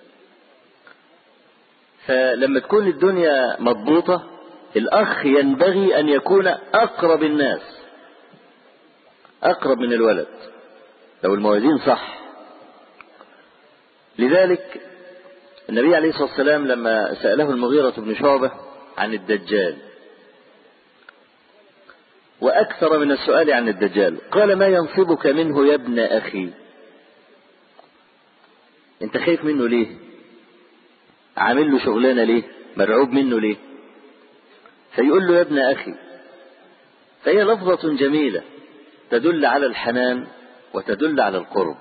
فلما تكون الدنيا مضبوطة الأخ ينبغي أن يكون أقرب الناس أقرب من الولد لو الموازين صح لذلك النبي عليه الصلاة والسلام لما سأله المغيرة بن شعبة عن الدجال وأكثر من السؤال عن الدجال قال ما ينصبك منه يا ابن أخي انت خايف منه ليه عامل له شغلانة ليه مرعوب منه ليه فيقول له يا ابن أخي فهي لفظة جميلة تدل على الحنان وتدل على القرب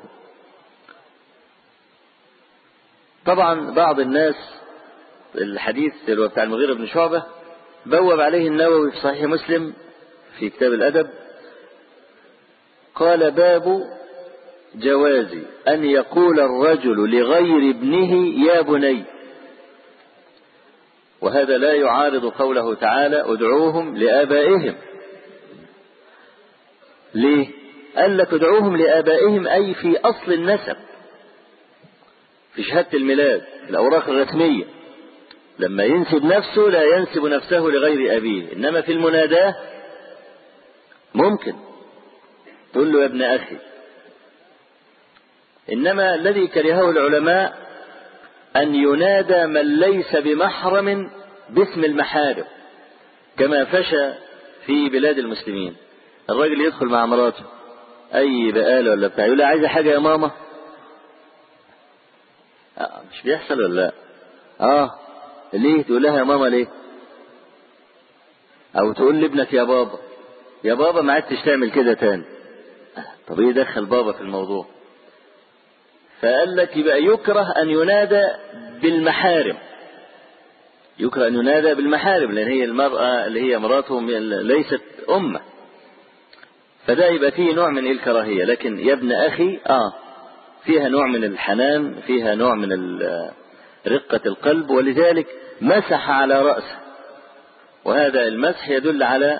طبعا بعض الناس الحديث اللي هو بتاع المغيرة بن شعبة بوب عليه النووي في صحيح مسلم في كتاب الأدب قال باب جواز أن يقول الرجل لغير ابنه يا بني وهذا لا يعارض قوله تعالى ادعوهم لآبائهم ليه قال لك ادعوهم لآبائهم أي في أصل النسب في شهادة الميلاد الأوراق الرسمية لما ينسب نفسه لا ينسب نفسه لغير أبيه إنما في المناداة ممكن تقول له يا ابن أخي إنما الذي كرهه العلماء أن ينادى من ليس بمحرم باسم المحارم كما فشى في بلاد المسلمين الراجل يدخل مع مراته أي بقالة ولا بتاع يقول لها عايزة حاجة يا ماما آه مش بيحصل ولا لا اه ليه تقول لها يا ماما ليه او تقول لابنك يا بابا يا بابا ما عدتش تعمل كده تاني طب ايه دخل بابا في الموضوع فقال لك يبقى يكره ان ينادى بالمحارم يكره ان ينادى بالمحارم لان هي المرأة اللي هي مراته ليست امه فده يبقى فيه نوع من الكراهية لكن يا ابن أخي آه فيها نوع من الحنان فيها نوع من رقة القلب ولذلك مسح على رأسه وهذا المسح يدل على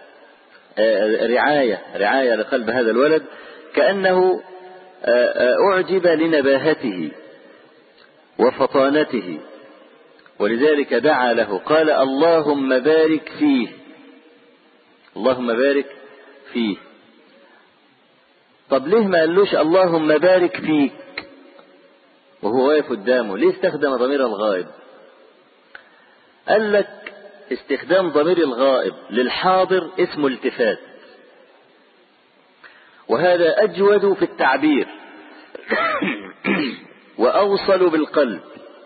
رعاية رعاية لقلب هذا الولد كأنه أعجب لنباهته وفطانته ولذلك دعا له قال اللهم بارك فيه اللهم بارك فيه طب ليه ما قالوش اللهم بارك فيك وهو واقف قدامه ليه استخدم ضمير الغائب قال لك استخدام ضمير الغائب للحاضر اسمه التفات وهذا أجود في التعبير وأوصل بالقلب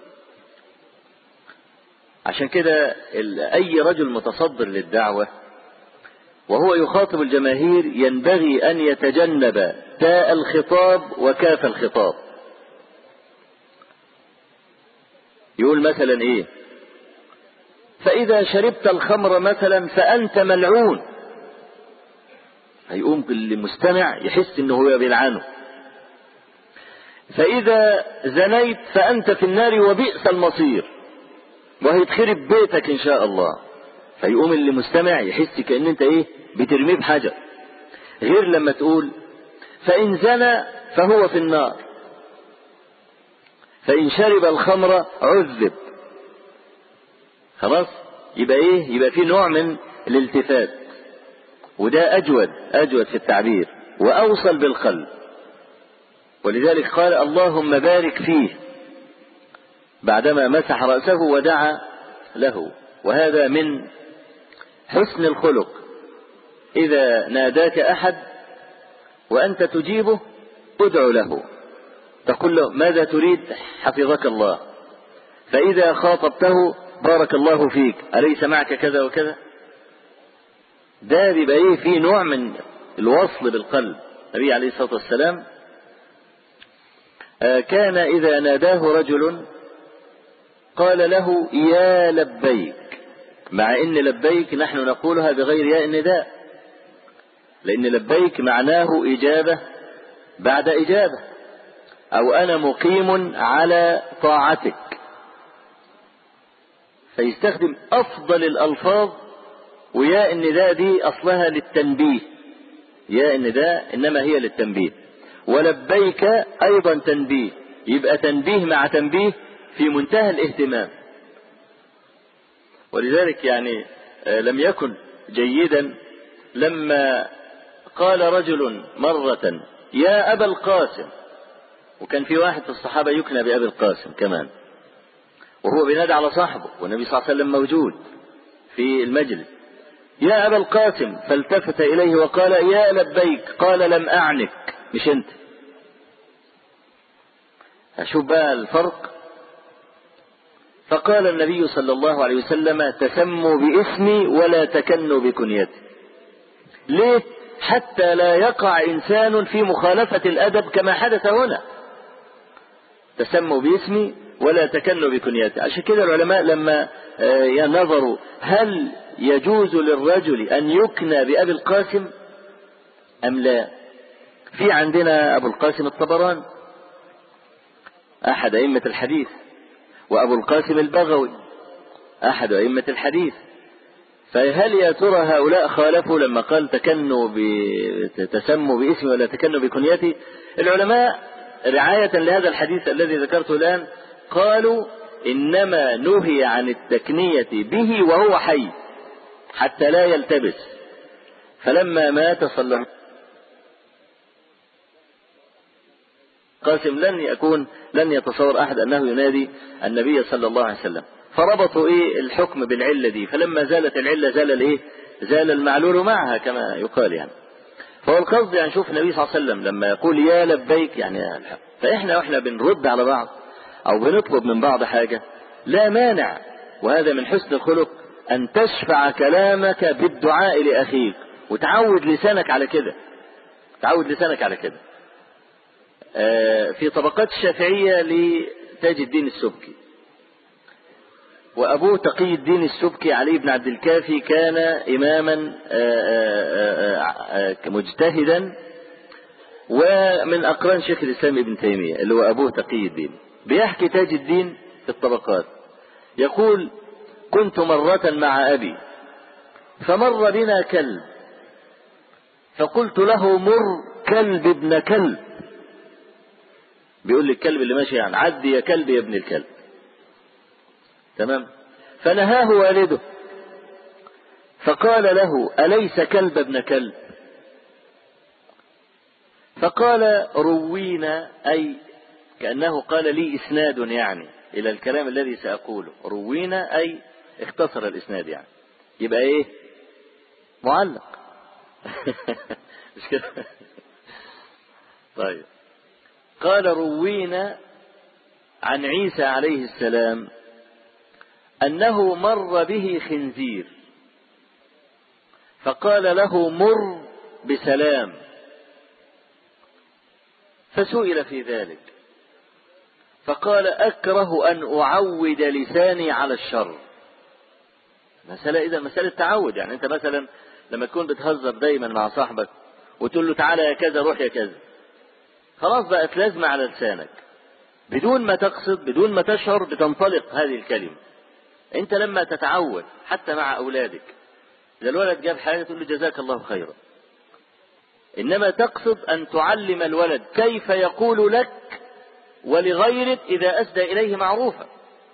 عشان كده أي رجل متصدر للدعوة وهو يخاطب الجماهير ينبغي أن يتجنب تاء الخطاب وكاف الخطاب يقول مثلا إيه فإذا شربت الخمر مثلا فأنت ملعون هيقوم المستمع يحس انه هو بيلعنه فإذا زنيت فأنت في النار وبئس المصير وهيتخرب بيتك إن شاء الله فيقوم اللي مستمع يحس كأن أنت إيه بترميه بحجر غير لما تقول فإن زنى فهو في النار فإن شرب الخمر عذب خلاص يبقى إيه يبقى في نوع من الالتفات وده أجود أجود في التعبير وأوصل بالقلب ولذلك قال اللهم بارك فيه بعدما مسح رأسه ودعا له وهذا من حسن الخلق إذا ناداك أحد وأنت تجيبه ادع له تقول له ماذا تريد حفظك الله فإذا خاطبته بارك الله فيك أليس معك كذا وكذا ده بيبقى ايه فيه نوع من الوصل بالقلب النبي عليه الصلاة والسلام كان إذا ناداه رجل قال له يا لبيك مع ان لبيك نحن نقولها بغير ياء النداء لان لبيك معناه اجابه بعد اجابه او انا مقيم على طاعتك فيستخدم افضل الالفاظ وياء النداء دي اصلها للتنبيه ياء النداء انما هي للتنبيه ولبيك ايضا تنبيه يبقى تنبيه مع تنبيه في منتهى الاهتمام ولذلك يعني لم يكن جيدا لما قال رجل مرة يا أبا القاسم وكان في واحد في الصحابة يكنى بأبي القاسم كمان وهو بينادي على صاحبه والنبي صلى الله عليه وسلم موجود في المجلس يا أبا القاسم فالتفت إليه وقال يا لبيك قال لم أعنك مش أنت أشوف بقى الفرق فقال النبي صلى الله عليه وسلم تسموا باسمي ولا تكنوا بكنيتي ليه حتى لا يقع إنسان في مخالفة الأدب كما حدث هنا تسموا باسمي ولا تكنوا بكنيتي عشان كده العلماء لما نظروا هل يجوز للرجل أن يكنى بأبي القاسم أم لا في عندنا أبو القاسم الطبراني أحد أئمة الحديث وأبو القاسم البغوي أحد أئمة الحديث فهل يا ترى هؤلاء خالفوا لما قال تكنوا تسموا باسمي ولا تكنوا بكنيتي العلماء رعاية لهذا الحديث الذي ذكرته الآن قالوا إنما نهي عن التكنية به وهو حي حتى لا يلتبس فلما مات صلى الله قاسم لن يكون لن يتصور أحد أنه ينادي النبي صلى الله عليه وسلم فربطوا إيه الحكم بالعلة دي فلما زالت العلة زال الإيه زال المعلول معها كما يقال يعني فهو القصد يعني شوف النبي صلى الله عليه وسلم لما يقول يا لبيك يعني فإحنا وإحنا بنرد على بعض أو بنطلب من بعض حاجة لا مانع وهذا من حسن الخلق أن تشفع كلامك بالدعاء لأخيك وتعود لسانك على كده تعود لسانك على كده في طبقات الشافعية لتاج الدين السبكي وأبوه تقي الدين السبكي علي بن عبد الكافي كان إماما مجتهدا ومن أقران شيخ الإسلام ابن تيمية اللي هو أبوه تقي الدين بيحكي تاج الدين في الطبقات يقول كنت مرة مع أبي فمر بنا كلب فقلت له مر كلب ابن كلب بيقول لي الكلب اللي ماشي يعني عدي يا كلب يا ابن الكلب تمام فنهاه والده فقال له أليس كلب ابن كلب فقال روينا أي كأنه قال لي إسناد يعني إلى الكلام الذي سأقوله روينا أي اختصر الإسناد يعني يبقى إيه معلق مش كده طيب قال روينا عن عيسى عليه السلام أنه مر به خنزير فقال له مر بسلام فسئل في ذلك فقال أكره أن أعود لساني على الشر مسألة إذا مسألة تعود يعني أنت مثلا لما تكون بتهزر دايما مع صاحبك وتقول له تعالى يا كذا روح يا كذا خلاص بقت لازمة على لسانك بدون ما تقصد بدون ما تشعر بتنطلق هذه الكلمة انت لما تتعود حتى مع اولادك اذا الولد جاب حاجة تقول له جزاك الله خيرا انما تقصد ان تعلم الولد كيف يقول لك ولغيرك اذا اسدى اليه معروفا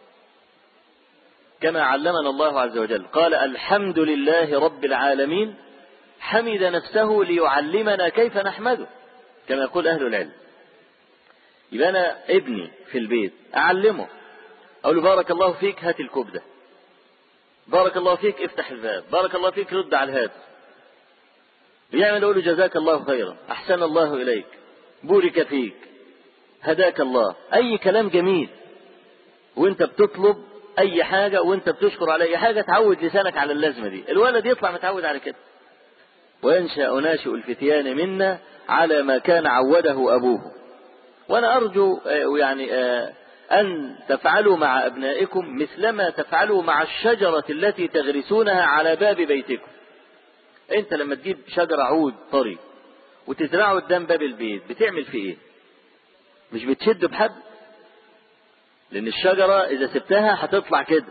كما علمنا الله عز وجل قال الحمد لله رب العالمين حمد نفسه ليعلمنا كيف نحمده كما يقول أهل العلم يبقى أنا ابني في البيت أعلمه أقول له بارك الله فيك هات الكبدة بارك الله فيك افتح الباب بارك الله فيك رد على الهاتف بيعمل أقول له جزاك الله خيرا أحسن الله إليك بورك فيك هداك الله أي كلام جميل وانت بتطلب أي حاجة وانت بتشكر على أي حاجة تعود لسانك على اللازمة دي الولد يطلع متعود على كده وينشأ ناشئ الفتيان منا على ما كان عوده أبوه وأنا أرجو يعني أن تفعلوا مع أبنائكم مثلما تفعلوا مع الشجرة التي تغرسونها على باب بيتكم أنت لما تجيب شجرة عود طري وتزرعه قدام باب البيت بتعمل فيه إيه؟ مش بتشد بحبل لأن الشجرة إذا سبتها هتطلع كده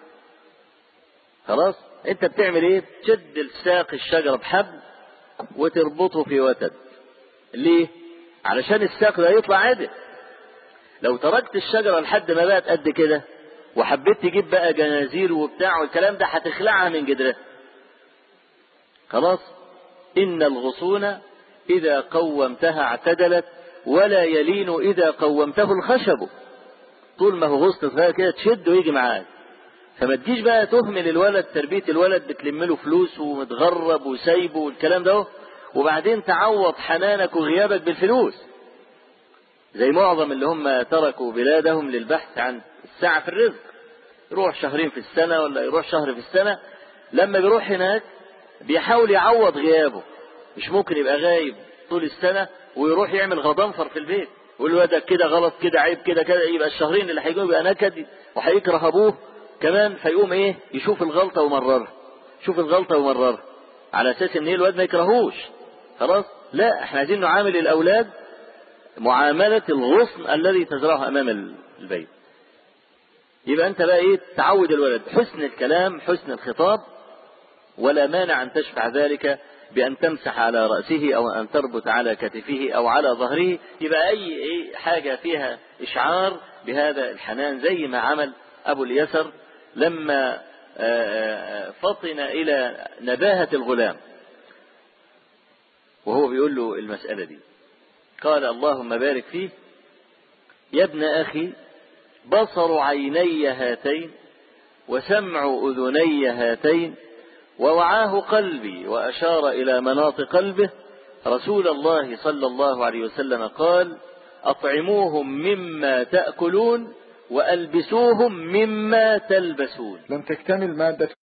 خلاص أنت بتعمل إيه؟ تشد الساق الشجرة بحبل وتربطه في وتد ليه؟ علشان الساق ده يطلع عدل لو تركت الشجرة لحد ما بقت قد كده وحبيت تجيب بقى جنازير وبتاع والكلام ده هتخلعها من جدرها خلاص إن الغصون إذا قومتها اعتدلت ولا يلين إذا قومته الخشب طول ما هو غصن صغير كده تشد ويجي معاك فما تجيش بقى تهمل الولد تربية الولد بتلم له فلوس ومتغرب وسايبه والكلام ده وبعدين تعوض حنانك وغيابك بالفلوس زي معظم اللي هم تركوا بلادهم للبحث عن السعة في الرزق يروح شهرين في السنة ولا يروح شهر في السنة لما بيروح هناك بيحاول يعوض غيابه مش ممكن يبقى غايب طول السنة ويروح يعمل غضنفر في البيت يقول له ده كده غلط كده عيب كده كده يبقى الشهرين اللي هيجوا يبقى نكد وهيكره ابوه كمان فيقوم ايه يشوف الغلطة ومررها شوف الغلطة ومررها على اساس ان ايه الواد ما يكرهوش خلاص لا احنا عايزين نعامل الاولاد معاملة الغصن الذي تزرعه امام البيت يبقى انت بقى ايه تعود الولد حسن الكلام حسن الخطاب ولا مانع ان تشفع ذلك بأن تمسح على رأسه أو أن تربط على كتفه أو على ظهره يبقى أي أي حاجة فيها إشعار بهذا الحنان زي ما عمل أبو اليسر لما فطن إلى نباهة الغلام وهو بيقول له المسألة دي قال اللهم بارك فيه يا ابن أخي بصر عيني هاتين وسمع أذني هاتين ووعاه قلبي وأشار إلى مناط قلبه رسول الله صلى الله عليه وسلم قال أطعموهم مما تأكلون وألبسوهم مما تلبسون لم تكتمل مادة